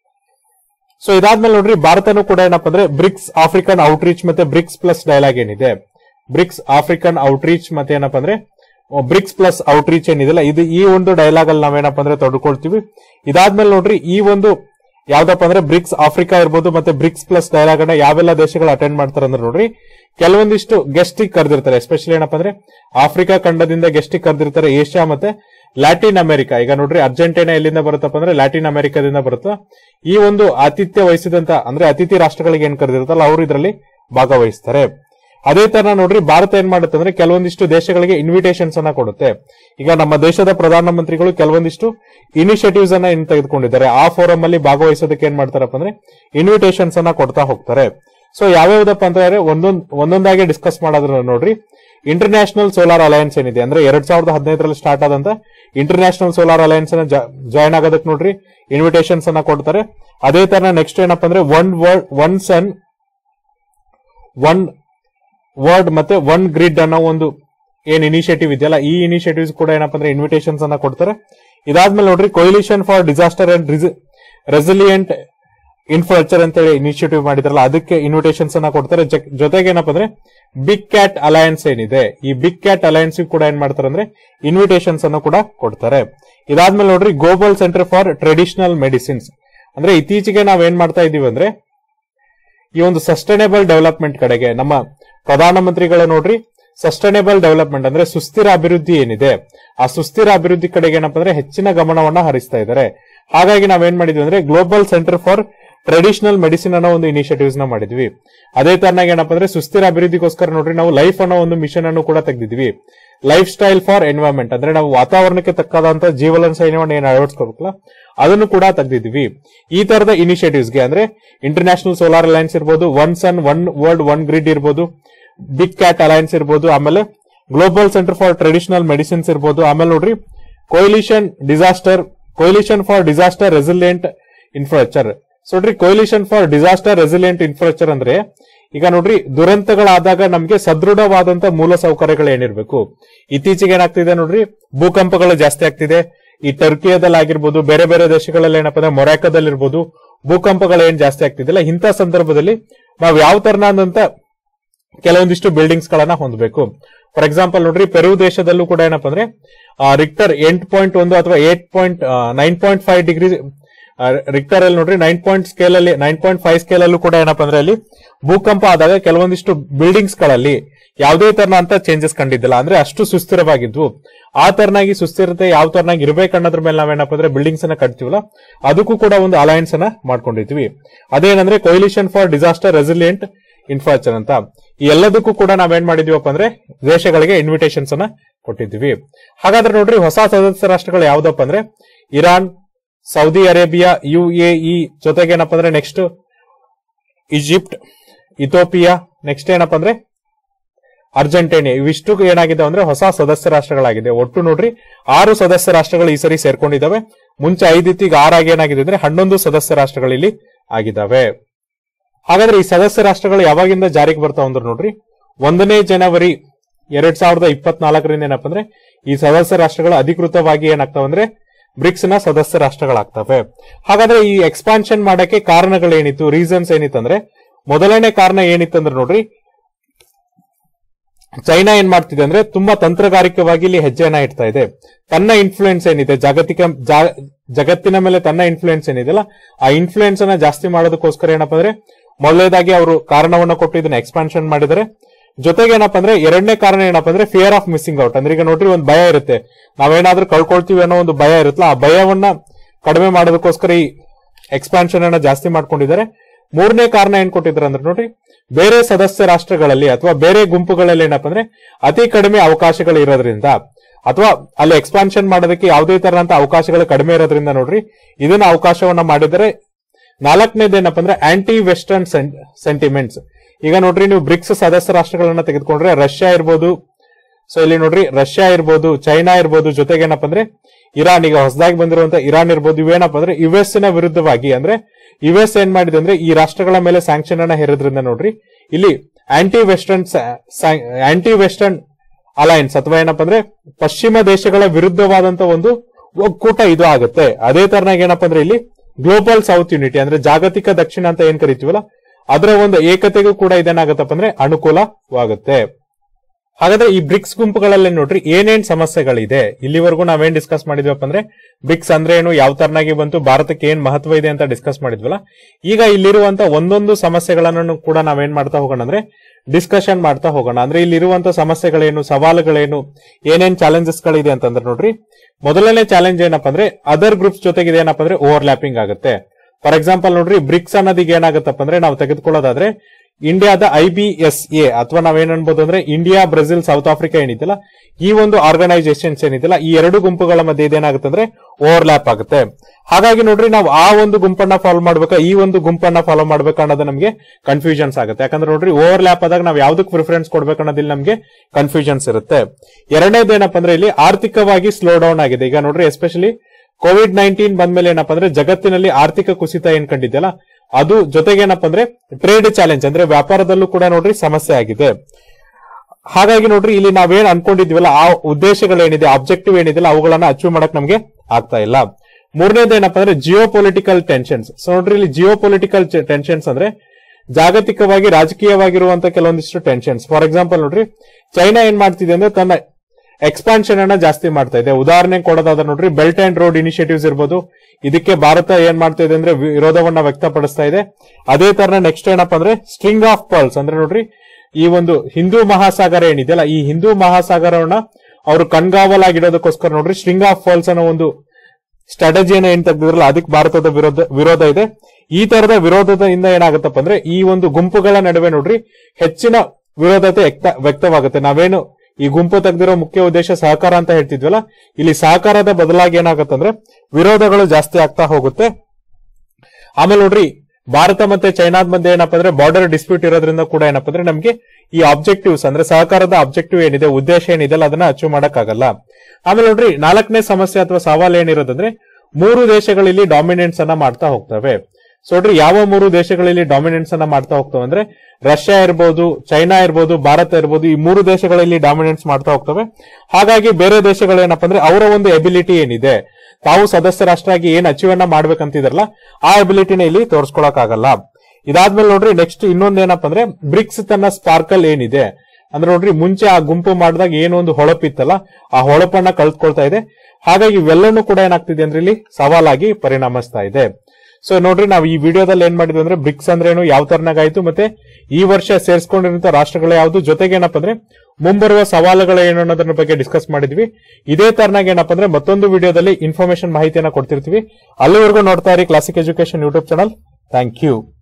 ಸೊ ಇದಾದ್ಮೇಲೆ ನೋಡ್ರಿ ಭಾರತನೂ ಕೂಡ ಏನಪ್ಪ ಅಂದ್ರೆ ಬ್ರಿಕ್ಸ್ ಆಫ್ರಿಕನ್ ಔಟ್ರೀಚ್ ಮತ್ತೆ ಬ್ರಿಕ್ಸ್ ಪ್ಲಸ್ ಡೈಲಾಗ್ ಏನಿದೆ ಬ್ರಿಕ್ಸ್ ಆಫ್ರಿಕನ್ ಔಟ್ರೀಚ್ ಮತ್ತೆ ಏನಪ್ಪ ಅಂದ್ರೆ ಬ್ರಿಕ್ಸ್ ಪ್ಲಸ್ ಔಟ್ರೀಚ್ ಏನಿದೆಲ್ಲ ಇದು ಈ ಒಂದು ಡೈಲಾಗ್ ಅಲ್ಲಿ ನಾವೇನಪ್ಪ ಅಂದ್ರೆ ತೊಡ್ಕೊಳ್ತೀವಿ ಇದಾದ್ಮೇಲೆ ನೋಡ್ರಿ ಈ ಒಂದು ಯಾವ್ದಪ್ಪ ಅಂದ್ರೆ ಬ್ರಿಕ್ಸ್ ಆಫ್ರಿಕಾ ಇರ್ಬೋದು ಮತ್ತೆ ಬ್ರಿಕ್ಸ್ ಪ್ಲಸ್ ಡೈಲಾಗ್ ಅನ್ನ ಯಾವೆಲ್ಲ ದೇಶಗಳು ಅಟೆಂಡ್ ಮಾಡ್ತಾರೆ ಅಂದ್ರೆ ನೋಡ್ರಿ ಕೆಲವೊಂದಿಷ್ಟು ಗೆಸ್ಟ್ ಕರೆದಿರ್ತಾರೆ ಎಸ್ಪೆಷಲಿ ಏನಪ್ಪ ಅಂದ್ರೆ ಆಫ್ರಿಕಾ ಖಂಡದಿಂದ ಗೆಸ್ಟ್ ಕರೆದಿರ್ತಾರೆ ಏಷ್ಯಾ ಮತ್ತೆ ಲ್ಯಾಟಿನ್ ಅಮೆರಿಕಾ ಈಗ ನೋಡ್ರಿ ಅರ್ಜೆಂಟೈನಾ ಎಲ್ಲಿಂದ ಬರುತ್ತಪ್ಪ ಅಂದ್ರೆ ಲ್ಯಾಟಿನ್ ಅಮೆರಿಕಾದಿಂದ ಬರುತ್ತಾ ಈ ಒಂದು ಆತಿಥ್ಯ ವಹಿಸಿದಂತ ಅಂದ್ರೆ ಅತಿಥಿ ರಾಷ್ಟ್ರಗಳಿಗೆ ಏನ್ ಕರೆದಿರುತ್ತಲ್ಲ ಅವರು ಇದರಲ್ಲಿ ಭಾಗವಹಿಸ್ತಾರೆ ಅದೇ ತರ ನೋಡ್ರಿ ಭಾರತ ಏನ್ ಮಾಡುತ್ತೆ ಅಂದ್ರೆ ಕೆಲವೊಂದಿಷ್ಟು ದೇಶಗಳಿಗೆ ಇನ್ವಿಟೇಷನ್ಸ್ ಅನ್ನ ಕೊಡುತ್ತೆ ಈಗ ನಮ್ಮ ದೇಶದ ಪ್ರಧಾನಮಂತ್ರಿಗಳು ಕೆಲವೊಂದಿಷ್ಟು ಇನಿಷಿಯೇಟಿವ್ಸ್ ಅನ್ನ ಏನ್ ತೆಗೆದುಕೊಂಡಿದ್ದಾರೆ ಆ ಫೋರಂ ಅಲ್ಲಿ ಭಾಗವಹಿಸೋದಕ್ಕೆ ಏನ್ ಮಾಡ್ತಾರಪ್ಪ ಅಂದ್ರೆ ಇನ್ವಿಟೇಷನ್ಸ್ ಅನ್ನ ಕೊಡ್ತಾ ಹೋಗ್ತಾರೆ ಸೊ ಯಾವ್ಯಾವ್ದಪ್ಪ ಅಂತಂದ್ರೆ ಒಂದೊಂದ್ ಒಂದೊಂದಾಗಿ ಡಿಸ್ಕಸ್ ಮಾಡೋದ್ರ ನೋಡ್ರಿ ಇಂಟರ್ನ್ಯಾಷನಲ್ ಸೋಲಾರ್ ಅಲಯನ್ಸ್ ಏನಿದೆ ಅಂದ್ರೆ ಎರಡ್ ಸಾವಿರದ ಹದಿನೈದರಲ್ಲಿ ಸ್ಟಾರ್ಟ್ ಆದಂತ ಇಂಟರ್ನ್ಯಾಷನಲ್ ಸೋಲಾರ್ ಅಲಯನ್ಸ್ ಅನ್ನ ಜಾಯ್ನ್ ಆಗೋದಕ್ಕೆ ನೋಡ್ರಿ ಇನ್ವಿಟೇಷನ್ಸ್ ಅನ್ನ ಕೊಡ್ತಾರೆ ಅದೇ ತರ ನೆಕ್ಸ್ಟ್ ಏನಪ್ಪ ಅಂದ್ರೆ one world one sun one word ಮತ್ತೆ ಒನ್ ಗ್ರಿಡ್ ಅನ್ನೋ ಒಂದು ಏನ್ ಇನಿಷಿಯೇಟಿವ್ ಇದೆಯಲ್ಲ ಈ ಇನಿಷಿಯೇಟಿವ್ಸ್ ಕೂಡ ಏನಪ್ಪ ಅಂದ್ರೆ ಇನ್ವಿಟೇಷನ್ಸ್ ಅನ್ನ ಕೊಡ್ತಾರೆ ಇದಾದ್ಮೇಲೆ ನೋಡ್ರಿ coalition for disaster and resilient infrastructure ಅಂತ ಹೇಳಿ ಇನಿಷಿಯೇಟಿವ್ ಮಾಡಿದ್ರಲ್ಲ ಅದಕ್ಕೆ ಇನ್ವಿಟೇಷನ್ಸ್ ಅನ್ನ ಕೊಡ್ತಾರೆ ಜಕ್- ಜೊತೆಗೆ ಏನಪ್ಪ ಅಂದ್ರೆ ಬಿಗ್ ಕ್ಯಾಟ್ ಅಲಯನ್ಸ್ ಏನಿದೆ ಈ ಬಿಗ್ ಕ್ಯಾಟ್ ಅಲಯನ್ಸ್ ಕೂಡ ಏನ್ ಮಾಡ್ತಾರೆ ಅಂದ್ರೆ ಇನ್ವಿಟೇಷನ್ಸ್ ಅನ್ನು ಕೂಡ ಕೊಡ್ತಾರೆ ಇದಾದ್ಮೇಲೆ ನೋಡ್ರಿ global centre for traditional medicines ಅಂದ್ರೆ ಇತ್ತೀಚೆಗೆ ನಾವ್ ಏನ್ ಮಾಡ್ತಾ ಇದೀವಿ ಅಂದ್ರೆ ಈ ಒಂದು ಸಸ್ಟೈನೇಬಲ್ ಡೆವಲಪ್ಮೆಂಟ್ ಕಡೆಗೆ ನಮ್ಮ ಪ್ರಧಾನಮಂತ್ರಿಗಳ ನೋಡ್ರಿ ಸಸ್ಟೈನೇಬಲ್ ಡೆವಲಪ್ಮೆಂಟ್ ಅಂದ್ರೆ ಸುಸ್ಥಿರ ಅಭಿವೃದ್ಧಿ ಏನಿದೆ ಆ ಸುಸ್ಥಿರ ಅಭಿವೃದ್ಧಿ ಕಡೆಗೆ ಏನಪ್ಪ ಅಂದ್ರೆ ಹೆಚ್ಚಿನ ಗಮನವನ್ನ ಹರಿಸ್ತಾ ಇದ್ದಾರೆ ಹಾಗಾಗಿ ನಾವೇನ್ ಮಾಡಿದ್ವಿ ಅಂದ್ರೆ global centre for traditional medicine ಅನ್ನೋ ಒಂದು ಇನಿಷಿಯೇಟಿವ್ಸ್ ನ ಮಾಡಿದ್ವಿ ಅದೇ ತರನಾಗಿ ಏನಪ್ಪ ಅಂದ್ರೆ ಸುಸ್ಥಿರ ಅಭಿವೃದ್ಧಿಗೋಸ್ಕರ ನೋಡ್ರಿ ನಾವು ಲೈಫ್ ಅನ್ನೋ ಒಂದು ಮಿಷನ್ ಅನ್ನು ಕೂಡ ತೆಗೆದಿದ್ವಿ ಲೈಫ್ ಸ್ಟೈಲ್ ಫಾರ್ ಎನ್ವೈರನ್ಮೆಂಟ್ ಅಂದ್ರೆ ನಾವು ವಾತಾವರಣಕ್ಕೆ ತಕ್ಕಾದಂತ ಜೀವನ ಶೈಲಿಯನ್ನು ಏನು ಅಳವಡಿಸ್ಕೋಬೇಕಲ್ಲ ಅದನ್ನು ಕೂಡ ತೆಗೆದಿದ್ವಿ ಈ ತರದ ಇನಿಷಿಯೇಟಿವ್ಸ್ ಗೆ ಅಂದ್ರೆ ಇಂಟರ್ನ್ಯಾಷನಲ್ ಸೋಲಾರ್ ಅಲಯನ್ಸ್ ಇರ್ಬೋದು one sun one world one grid ಇರ್ಬೋದು ಬಿಗ್ ಕ್ಯಾಟ್ ಅಲಯನ್ಸ್ ಇರ್ಬೋದು ಆಮೇಲೆ global centre for traditional medicines ಇರ್ಬೋದು ಆಮೇಲೆ ನೋಡ್ರಿ coalition disaster coalition for disaster resilient infrastructure so ನೋಡ್ರಿ coalition for disaster resilient infrastructure ಅಂದ್ರೆ ಈಗ ನೋಡ್ರಿ ದುರಂತಗಳಾದಾಗ ನಮ್ಗೆ ಸದೃಢವಾದಂತ ಮೂಲ ಸೌಕರ್ಯಗಳು ಏನಿರ್ಬೇಕು ಇತ್ತೀಚೆಗೆ ಏನಾಗ್ತಿದೆ ನೋಡ್ರಿ ಭೂಕಂಪಗಳು ಜಾಸ್ತಿ ಆಗ್ತಿದೆ ಈ ಟರ್ಕಿಯಾದಲ್ಲಿ ಆಗಿರ್ಬೋದು ಬೇರೆ ಬೇರೆ ದೇಶಗಳಲ್ಲಿ ಏನಪ್ಪ ಅಂದ್ರೆ ಮೊರಾಕೋದಲ್ಲಿ ಇರ್ಬೋದು ಭೂಕಂಪಗಳು ಏನ್ ಜಾಸ್ತಿ ಆಗ್ತಿದಿಲ್ಲ ಇಂಥ ಸಂದರ್ಭದಲ್ಲಿ ನಾವು ಯಾವ ತರನಾದಂತ ಕೆಲವೊಂದಿಷ್ಟು ಬಿಲ್ಡಿಂಗ್ಸ್ ಗಳನ್ನ ಹೊಂದಬೇಕು ಫಾರ್ ಎಕ್ಸಾಂಪಲ್ ನೋಡ್ರಿ ಪೆರು ದೇಶದಲ್ಲೂ ಕೂಡ ಏನಪ್ಪಾ ಅಂದ್ರೆ ರಿಕ್ಟರ್ ಎಂಟು ಪಾಯಿಂಟ್ ಒಂದು ಅಥವಾ eight point nine point five degree Richter ಅಲ್ಲಿ ನೋಡ್ರಿ ನೈನ್ ಪಾಯಿಂಟ್ ಸ್ಕೇಲ್ ಅಲ್ಲಿ ನೈನ್ ಪಾಯಿಂಟ್ ಫೈವ್ ಸ್ಕೇಲ್ ಅಲ್ಲೂ ಕೂಡ ಏನಪ್ಪಾ ಅಂದ್ರೆ ಅಲ್ಲಿ ಭೂಕಂಪ ಆದಾಗ ಕೆಲವೊಂದಿಷ್ಟು ಬಿಲ್ಡಿಂಗ್ಸ್ ಗಳಲ್ಲಿ ಯಾವುದೇ ತರನಂತ ಚೇಂಜಸ್ ಕಂಡಿದ್ದಿಲ್ಲ ಅಂದ್ರೆ ಅಷ್ಟು ಸುಸ್ಥಿರವಾಗಿದ್ವು ಆ ತರನಾಗಿ ಸುಸ್ಥಿರತೆ ಯಾವ ತರನಾಗಿ ಇರ್ಬೇಕು ಅನ್ನೋದ್ರ ಮೇಲೆ ನಾವೇನಪ್ಪ ಅಂದ್ರೆ ಬಿಲ್ಡಿಂಗ್ಸ್ ಅನ್ನ ಕಟ್ತೀವಲ್ಲ ಅದಕ್ಕೂ ಕೂಡ ಒಂದು ಅಲಯನ್ಸ್ ಅನ್ನ ಮಾಡ್ಕೊಂಡಿದ್ವಿ ಅದೇನಂದ್ರೆ coalition for disaster resilient infrastructure ಅಂತ ಈ ಎಲ್ಲದಕ್ಕೂ ಕೂಡ ನಾವೇನ್ ಮಾಡಿದೀವಪ್ಪ ಅಂದ್ರೆ ದೇಶಗಳಿಗೆ ಇನ್ವಿಟೇಷನ್ಸ್ ಅನ್ನ ಕೊಟ್ಟಿದ್ವಿ ಹಾಗಾದ್ರೆ ನೋಡ್ರಿ ಹೊಸ ಸದಸ್ಯ ರಾಷ್ಟ್ರಗಳು ಯಾವ್ದಪ್ಪ ಅಂದ್ರೆ Iran Saudi Arabia U A E ಜೊತೆಗೆ ಏನಪ್ಪ ಅಂದ್ರೆ ನೆಕ್ಸ್ಟ್ ಈಜಿಪ್ಟ್ ಇಥೋಪಿಯಾ ನೆಕ್ಸ್ಟ್ ಏನಪ್ಪ ಅಂದ್ರೆ ಅರ್ಜೆಂಟೈನಿಯಾ ಇವಿಷ್ಟು ಏನಾಗಿದೆ ಅಂದ್ರೆ ಹೊಸ ಸದಸ್ಯ ರಾಷ್ಟ್ರಗಳಾಗಿದೆ ಒಟ್ಟು ನೋಡ್ರಿ ಆರು ಸದಸ್ಯ ರಾಷ್ಟ್ರಗಳು ಈ ಸರಿ ಸೇರ್ಕೊಂಡಿದ್ದಾವೆ ಮುಂಚೆ ಐದಿತ್ತು ಈಗ ಆರಾಗಿ ಏನಾಗಿದೆ ಅಂದ್ರೆ ಹನ್ನೊಂದು ಸದಸ್ಯ ರಾಷ್ಟ್ರಗಳು ಇಲ್ಲಿ ಆಗಿದ್ದಾವೆ ಹಾಗಾದ್ರೆ ಈ ಸದಸ್ಯ ರಾಷ್ಟ್ರಗಳು ಯಾವಾಗಿಂದ ಜಾರಿಗೆ ಬರ್ತಾವ ಅಂದ್ರೆ ನೋಡ್ರಿ ಒಂದನೇ ಜನವರಿ ಎರಡ್ ಸಾವಿರದ ಇಪ್ಪತ್ನಾಲ್ಕರಿಂದ ಏನಪ್ಪ ಅಂದ್ರೆ ಈ ಸದಸ್ಯ ರಾಷ್ಟ್ರಗಳು ಅಧಿಕೃತವಾಗಿ ಏನಾಗ್ತಾವ ಅಂದ್ರೆ ಬ್ರಿಕ್ಸ್ ನ ಸದಸ್ಯ ರಾಷ್ಟ್ರಗಳಾಗ್ತವೆ ಹಾಗಾದ್ರೆ ಈ ಎಕ್ಸ್ಪಾನ್ಷನ್ ಮಾಡಕ್ಕೆ ಕಾರಣಗಳೇನಿತ್ತು ರೀಸನ್ಸ್ ಏನಿತ್ತಂದ್ರೆ ಮೊದಲನೇ ಕಾರಣ ಏನಿತ್ತಂದ್ರೆ ನೋಡ್ರಿ ಚೈನಾ ಏನ್ ಮಾಡ್ತಿದೆ ಅಂದ್ರೆ ತುಂಬಾ ತಂತ್ರಗಾರಿಕವಾಗಿ ಇಲ್ಲಿ ಹೆಜ್ಜೆಯನ್ನ ಇಡ್ತಾ ಇದೆ ತನ್ನ ಇನ್ಫ್ಲೂಯೆನ್ಸ್ ಏನಿದೆ ಜಾಗತಿಕ ಜಾ- ಜಗತ್ತಿನ ಮೇಲೆ ತನ್ನ ಇನ್ಫ್ಲೂಯೆನ್ಸ್ ಏನಿದೆಲ್ಲ ಆ ಇನ್ಫ್ಲೂಯೆನ್ಸ್ ಅನ್ನ ಜಾಸ್ತಿ ಮಾಡೋದಕ್ಕೋಸ್ಕರ ಏನಪ್ಪಾ ಅಂದ್ರೆ ಮೊದಲನೇದಾಗಿ ಅವರು ಕಾರಣವನ್ನ ಕೊಟ್ಟು ಇದನ್ನ ಎಕ್ಸ್ಪಾನ್ಷನ್ ಮಾಡಿದರೆ ಜೊತೆಗೆ ಏನಪ್ಪಾ ಅಂದ್ರೆ ಎರಡನೇ ಕಾರಣ ಏನಪ್ಪಾ ಅಂದ್ರೆ ಫಿಯರ್ ಆಫ್ ಮಿಸ್ಸಿಂಗ್ ಔಟ್ ಅಂದ್ರೆ ಈಗ ನೋಡ್ರಿ ಒಂದು ಭಯ ಇರುತ್ತೆ ನಾವೇನಾದ್ರೂ ಕಳ್ಕೊಳ್ತೀವಿ ಅನ್ನೋ ಒಂದು ಭಯ ಇರುತ್ತಲ್ಲ ಆ ಭಯವನ್ನ ಕಡಿಮೆ ಮಾಡೋದಕ್ಕೋಸ್ಕರ ಈ ಎಕ್ಸ್ಪಾನ್ಷನ್ ಅನ್ನ ಜಾಸ್ತಿ ಮಾಡ್ಕೊಂಡಿದ್ದಾರೆ ಮೂರನೇ ಕಾರಣ ಏನ್ ಕೊಟ್ಟಿದ್ದಾರೆ ಅಂದ್ರೆ ನೋಡ್ರಿ ಬೇರೆ ಸದಸ್ಯ ರಾಷ್ಟ್ರಗಳಲ್ಲಿ ಅಥವಾ ಬೇರೆ ಗುಂಪುಗಳಲ್ಲಿ ಏನಪ್ಪಾ ಅಂದ್ರೆ ಅತಿ ಕಡಿಮೆ ಅವಕಾಶಗಳು ಇರೋದ್ರಿಂದ ಅಥವಾ ಅಲ್ಲಿ ಎಕ್ಸ್ಪಾನ್ಷನ್ ಮಾಡೋದಕ್ಕೆ ಯಾವುದೇ ತರನಂತ ಅವಕಾಶಗಳು ಕಡಿಮೆ ಇರೋದ್ರಿಂದ ನೋಡ್ರಿ ಇದನ್ನ ಅವಕಾಶವನ್ನ ಮಾಡಿದರೆ ನಾಲ್ಕನೇದು ಏನಪ್ಪಾ ಅಂದ್ರೆ ಆಂಟಿ ವೆಸ್ಟರ್ನ್ ಸೆಂಟಿಮೆಂಟ್ಸ್ ಈಗ ನೋಡ್ರಿ ನೀವು ಬ್ರಿಕ್ಸ್ ಸದಸ್ಯ ರಾಷ್ಟ್ರಗಳನ್ನ ತೆಗೆದುಕೊಂಡ್ರೆ ರಷ್ಯಾ ಇರ್ಬೋದು ಸೊ ಇಲ್ಲಿ ನೋಡ್ರಿ ರಷ್ಯಾ ಇರ್ಬೋದು ಚೈನಾ ಇರ್ಬೋದು ಜೊತೆಗೆ ಏನಪ್ಪಾ ಅಂದ್ರೆ ಇರಾನ್ ಈಗ ಹೊಸದಾಗಿ ಬಂದಿರುವಂತ ಇರಾನ್ ಇರ್ಬೋದು ಇವೇನಪ್ಪ ಅಂದ್ರೆ ಯು ಎಸ್ ನ ವಿರುದ್ಧವಾಗಿ ಅಂದ್ರೆ ಯು ಎಸ್ ಏನ್ ಮಾಡಿದೆ ಅಂದ್ರೆ ಈ ರಾಷ್ಟ್ರಗಳ ಮೇಲೆ ಸ್ಯಾಂಕ್ಷನ್ ಅನ್ನ ಹೇರೋದ್ರಿಂದ ನೋಡ್ರಿ ಇಲ್ಲಿ anti western anti western alliance ಅಥವಾ ಏನಪ್ಪಾ ಅಂದ್ರೆ ಪಶ್ಚಿಮ ದೇಶಗಳ ವಿರುದ್ಧವಾದಂತ ಒಂದು ಒಕ್ಕೂಟ ಇದು ಆಗುತ್ತೆ ಅದೇ ತರನಾಗಿ ಏನಪ್ಪಾ ಅಂದ್ರೆ ಇಲ್ಲಿ ಗ್ಲೋಬಲ್ ಸೌತ್ ಯೂನಿಟಿ ಅಂದ್ರೆ ಜಾಗತಿಕ ದಕ್ಷಿಣ ಅಂತ ಏನ್ ಕರಿತೀವಲ್ಲ ಅದರ ಒಂದು ಏಕತೆಗೂ ಕೂಡ ಇದೇನಾಗತ್ತಪ್ಪ ಅಂದ್ರೆ ಅನುಕೂಲವಾಗುತ್ತೆ ಹಾಗಾದ್ರೆ ಈ ಬ್ರಿಕ್ಸ್ ಗುಂಪುಗಳಲ್ಲಿ ನೋಡ್ರಿ ಏನೇನ್ ಸಮಸ್ಯೆಗಳಿದೆ ಇಲ್ಲಿವರೆಗೂ ನಾವೇನ್ ಡಿಸ್ಕಸ್ ಮಾಡಿದ್ವಪ್ಪ ಅಂದ್ರೆ ಬ್ರಿಕ್ಸ್ ಅಂದ್ರೆ ಏನು ಯಾವ ತರನಾಗಿ ಬಂತು ಭಾರತಕ್ಕೆ ಏನ್ ಮಹತ್ವ ಇದೆ ಅಂತ ಡಿಸ್ಕಸ್ ಮಾಡಿದ್ವಲ್ಲ ಈಗ ಇಲ್ಲಿರುವಂತ ಒಂದೊಂದು ಸಮಸ್ಯೆಗಳನ್ನು ಕೂಡ ನಾವೇನ್ ಮಾಡ್ತಾ ಹೋಗೋಣ ಅಂದ್ರೆ ಡಿಸ್ಕಷನ್ ಮಾಡ್ತಾ ಹೋಗೋಣ ಅಂದ್ರೆ ಇಲ್ಲಿರುವಂತ ಸಮಸ್ಯೆಗಳೇನು ಸವಾಲುಗಳೇನು ಏನೇನ್ ಚಾಲೆಂಜಸ್ ಗಳಿದೆ ಅಂತಂದ್ರೆ ನೋಡ್ರಿ ಮೊದಲನೇ ಚಾಲೆಂಜ್ ಏನಪ್ಪಾ ಅಂದ್ರೆ ಅದರ್ ಗ್ರೂಪ್ಸ್ ಜೊತೆಗೆ ಏನಪ್ಪಾ ಅಂದ್ರೆ ಓವರ್ಲ್ಯಾಪಿಂಗ್ ಆಗುತ್ತೆ ಫಾರ್ ಎಕ್ಸಾಂಪಲ್ ನೋಡ್ರಿ ಬ್ರಿಕ್ಸ್ ಅನ್ನೋದೀಗ ಏನಾಗುತ್ತಪ್ಪ ಅಂದ್ರೆ ನಾವು ತೆಗೆದುಕೊಳ್ಳೋದಾದ್ರೆ ಇಂಡಿಯಾದ ಐ ಬಿ ಎಸ್ ಎ ಅಥವಾ ನಾವೇನ್ ಅನ್ಬೋದು ಅಂದ್ರೆ ಇಂಡಿಯಾ ಬ್ರೆಜಿಲ್ ಸೌತ್ ಆಫ್ರಿಕಾ ಏನಿದೆಯಲ್ಲ ಈ ಒಂದು ಆರ್ಗನೈಸೇಷನ್ಸ್ ಏನಿದೆಯಲ್ಲ ಈ ಎರಡು ಗುಂಪುಗಳ ಮಧ್ಯೆ ಇದೇನಾಗುತ್ತೆ ಅಂದ್ರೆ ಓವರ್ಲ್ಯಾಪ್ ಆಗುತ್ತೆ ಹಾಗಾಗಿ ನೋಡ್ರಿ ನಾವು ಆ ಒಂದು ಗುಂಪನ್ನ ಫಾಲೋ ಮಾಡ್ಬೇಕಾ ಈ ಒಂದು ಗುಂಪನ್ನ ಫಾಲೋ ಮಾಡ್ಬೇಕಾ ಅನ್ನೋದು ನಮಗೆ ಕನ್ಫ್ಯೂಷನ್ಸ್ ಆಗುತ್ತೆ ಯಾಕಂದ್ರೆ ನೋಡ್ರಿ ಓವರ್ಲ್ಯಾಪ್ ಆದಾಗ ನಾವು ಯಾವ್ದಕ್ ಪ್ರಿಫರೆನ್ಸ್ ಕೊಡ್ಬೇಕು ಅನ್ನೋದಿಲ್ಲ ನಮಗೆ ಕನ್ಫ್ಯೂಷನ್ಸ್ ಇರುತ್ತೆ ಎರಡನೇದು ಏನಪ್ಪಾ ಅಂದ್ರೆ ಇಲ್ಲಿ ಆರ್ಥಿಕವಾಗಿ ಸ್ಲೋ ಡೌನ್ ಆಗಿದೆ ಈಗ ನೋಡ್ರಿ ಎಸ್ಪೆಷಲಿ ಕೋವಿಡ್ ನೈನ್ಟೀನ್ ಬಂದ್ಮೇಲೆ ಏನಪ್ಪಾ ಅಂದ್ರೆ ಜಗತ್ತಿನಲ್ಲಿ ಆರ್ಥಿಕ ಕುಸಿತ ಏನ್ ಕಂಡಿದೆಯಲ್ಲ ಅದು ಜೊತೆಗೆ ಏನಪ್ಪಾ ಅಂದ್ರೆ ಟ್ರೇಡ್ ಚಾಲೆಂಜ್ ಅಂದ್ರೆ ವ್ಯಾಪಾರದಲ್ಲೂ ಕೂಡ ನೋಡ್ರಿ ಸಮಸ್ಯೆ ಆಗಿದೆ ಹಾಗಾಗಿ ನೋಡ್ರಿ ಇಲ್ಲಿ ನಾವೇನ್ ಅನ್ಕೊಂಡಿದ್ವಲ್ಲ ಆ ಉದ್ದೇಶಗಳೇನಿದೆ ಆಬ್ಜೆಕ್ಟಿವ್ ಏನಿದೆಯಲ್ಲ ಅವುಗಳನ್ನ ಅಚೀವ್ ಮಾಡಕ್ ನಮ್ಗೆ ಆಗ್ತಾ ಇಲ್ಲ ಮೂರನೇದು ಏನಪ್ಪಾ ಅಂದ್ರೆ ಜಿಯೋ ಪೊಲಿಟಿಕಲ್ ಟೆನ್ಷನ್ಸ್ ಸೊ ನೋಡ್ರಿ ಇಲ್ಲಿ ಜಿಯೋ ಪೊಲಿಟಿಕಲ್ ಟೆನ್ಷನ್ಸ್ ಅಂದ್ರೆ ಜಾಗತಿಕವಾಗಿ ರಾಜಕೀಯವಾಗಿರುವಂತ ಕೆಲವೊಂದಿಷ್ಟು ಟೆನ್ಷನ್ಸ್ ಫಾರ್ ಎಕ್ಸಾಂಪಲ್ ನೋಡ್ರಿ ಚೈನಾ ಏನ್ ಮಾಡ್ತಿದೆ ಅಂದ್ರೆ ತನ್ನ ಎಕ್ಸ್ಪಾನ್ಷನ್ ಅನ್ನ ಜಾಸ್ತಿ ಮಾಡ್ತಾ ಇದೆ ಉದಾಹರಣೆ ಕೊಡೋದಾದ್ರೆ ನೋಡ್ರಿ ಬೆಲ್ಟ್ ಅಂಡ್ ರೋಡ್ ಇನಿಷಿಯೇಟಿವ್ಸ್ ಇರ್ಬೋದು ಇದಕ್ಕೆ ಭಾರತ ಏನ್ ಮಾಡ್ತಾ ಇದೆ ಅಂದ್ರೆ ವಿರೋಧವನ್ನ ವ್ಯಕ್ತಪಡಿಸ್ತಾ ಇದೆ ಅದೇ ತರ ನೆಕ್ಸ್ಟ್ ಏನಪ್ಪಾ ಅಂದ್ರೆ ಸ್ಟ್ರಿಂಗ್ ಆಫ್ ಪರ್ಲ್ಸ್ ಅಂದ್ರೆ ನೋಡ್ರಿ ಈ ಒಂದು ಹಿಂದೂ ಮಹಾಸಾಗರ ಏನಿದೆಯಲ್ಲ ಈ ಹಿಂದೂ ಮಹಾಸಾಗರವನ್ನ ಅವರು ಕಣ್ಗಾವಲಾಗಿಡೋದಕ್ಕೋಸ್ಕರ ನೋಡ್ರಿ ಸ್ಟ್ರಿಂಗ್ ಆಫ್ ಪರ್ಲ್ಸ್ ಅನ್ನೋ ಒಂದು ಸ್ಟ್ರಾಟಜಿಯನ್ನ ಏನ್ ತೆಗೆದಿದ್ರಲ್ಲ ಅದಕ್ಕೆ ಭಾರತದ ವಿರೋಧ ವಿರೋಧ ಇದೆ ಈ ತರದ ವಿರೋಧದಿಂದ ಏನಾಗುತ್ತಪ್ಪ ಅಂದ್ರೆ ಈ ಒಂದು ಗುಂಪುಗಳ ನಡುವೆ ನೋಡ್ರಿ ಹೆಚ್ಚಿನ ವಿರೋಧತೆ ವ್ಯಕ್ತ- ವ್ಯಕ್ತವಾಗುತ್ತೆ ನಾವೇನು ಈ ಗುಂಪು ತೆಗೆದಿರೋ ಮುಖ್ಯ ಉದ್ದೇಶ ಸಹಕಾರ ಅಂತ ಹೇಳ್ತಿದ್ವಲ್ಲ ಇಲ್ಲಿ ಸಹಕಾರದ ಬದಲಾಗಿ ಏನಾಗುತ್ತಂದ್ರೆ ವಿರೋಧಗಳು ಜಾಸ್ತಿ ಆಗ್ತಾ ಹೋಗುತ್ತೆ ಆಮೇಲೆ ನೋಡ್ರಿ ಭಾರತ ಮತ್ತೆ ಚೈನಾದ ಮಧ್ಯೆ ಏನಪ್ಪಾ ಅಂದ್ರೆ ಬಾರ್ಡರ್ ಡಿಸ್ಪ್ಯೂಟ್ ಇರೋದ್ರಿಂದ ಕೂಡ ಏನಪ್ಪಾ ಅಂದ್ರೆ ನಮಗೆ ಈ ಆಬ್ಜೆಕ್ಟಿವ್ಸ್ ಅಂದ್ರೆ ಸಹಕಾರದ ಆಬ್ಜೆಕ್ಟಿವ್ ಏನಿದೆ ಉದ್ದೇಶ ಏನಿದೆ ಅದನ್ನ ಅಚೀವ್ ಮಾಡಕ್ಕಾಗಲ್ಲ ಆಮೇಲೆ ನೋಡ್ರಿ ನಾಲ್ಕನೇ ಸಮಸ್ಯೆ ಅಥವಾ ಸವಾಲು ಏನಿರೋದಂದ್ರೆ ಮೂರು ದೇಶಗಳಲ್ಲಿ ಡಾಮಿನೆನ್ಸ್ ಅನ್ನ ಮಾಡ್ತಾ ಹೋಗ್ತವೆ ಸೊ ನೋಡ್ರಿ ಯಾವ ಮೂರು ದೇಶಗಳಲ್ಲಿ ಡಾಮಿನೆನ್ಸ್ ಅನ್ನ ಮಾಡ್ತಾ ಹೋಗ್ತವೆ ಅಂದ್ರೆ ರಷ್ಯಾ ಇರ್ಬೋದು ಚೈನಾ ಇರ್ಬೋದು ಭಾರತ ಇರ್ಬೋದು ಈ ಮೂರು ದೇಶಗಳಲ್ಲಿ ಡಾಮಿನೆನ್ಸ್ ಮಾಡ್ತಾ ಹೋಗ್ತವೆ ಹಾಗಾಗಿ ಬೇರೆ ದೇಶಗಳು ಏನಪ್ಪಾ ಅಂದ್ರೆ ಅವರ ಒಂದು ಎಬಿಲಿಟಿ ಏನಿದೆ ತಾವು ಸದಸ್ಯ ರಾಷ್ಟ್ರ ಆಗಿ ಏನ್ ಅಚೀವ್ ಅನ್ನ ಮಾಡ್ಬೇಕಂತಿದಾರಲ್ಲ ಆ ಎಬಿಲಿಟಿನ ಇಲ್ಲಿ ತೋರಿಸ್ಕೊಳಕ್ ಆಗಲ್ಲ ಇದಾದ್ಮೇಲೆ ನೋಡ್ರಿ ನೆಕ್ಸ್ಟ್ ಇನ್ನೊಂದ್ ಏನಪ್ಪಾ ಅಂದ್ರೆ ಬ್ರಿಕ್ಸ್ ತನ್ನ ಸ್ಪಾರ್ಕಲ್ ಏನಿದೆ ಅಂದ್ರೆ ನೋಡ್ರಿ ಮುಂಚೆ ಆ ಗುಂಪು ಮಾಡಿದಾಗ ಏನೋ ಒಂದು ಹೊಳಪಿತ್ತಲ್ಲ ಆ ಹೊಳಪನ್ನ ಕಳ್ಕೊಳ್ತಾ ಇದೆ ಹಾಗಾಗಿ ಇವೆಲ್ಲನೂ ಕೂಡ ಏನಾಗ್ತಿದೆ ಅಂದ್ರೆ ಇಲ್ಲಿ ಸವಾಲಾಗಿ ಪರಿಣಮಿಸ್ತಾ ಇದೆ ಸೊ ನೋಡ್ರಿ ನಾವು ಈ ವಿಡಿಯೋದಲ್ಲಿ ಏನ್ ಮಾಡಿದ್ವಿ ಅಂದ್ರೆ ಬ್ರಿಕ್ಸ್ ಅಂದ್ರೇನು ಯಾವ ತರನಾಗಾಯ್ತು ಮತ್ತೆ ಈ ವರ್ಷ ಸೇರಿಸ್ಕೊಂಡಿರುವಂತ ರಾಷ್ಟ್ರಗಳು ಯಾವುದು ಜೊತೆಗೆ ಏನಪ್ಪಾ ಅಂದ್ರೆ ಮುಂಬರುವ ಸವಾಲುಗಳು ಏನು ಅನ್ನೋದ್ರ ಬಗ್ಗೆ ಡಿಸ್ಕಸ್ ಮಾಡಿದ್ವಿ ಇದೇ ತರನಾಗಿ ಏನಪ್ಪಾ ಅಂದ್ರೆ ಮತ್ತೊಂದು ವಿಡಿಯೋದಲ್ಲಿ ಇನ್ಫಾರ್ಮೇಶನ್ ಮಾಹಿತಿಯನ್ನ ಕೊಡ್ತಿರ್ತೀವಿ ಅಲ್ಲಿವರೆಗೂ ನೋಡ್ತಾ ಇರಿ classic education YouTube channel thank you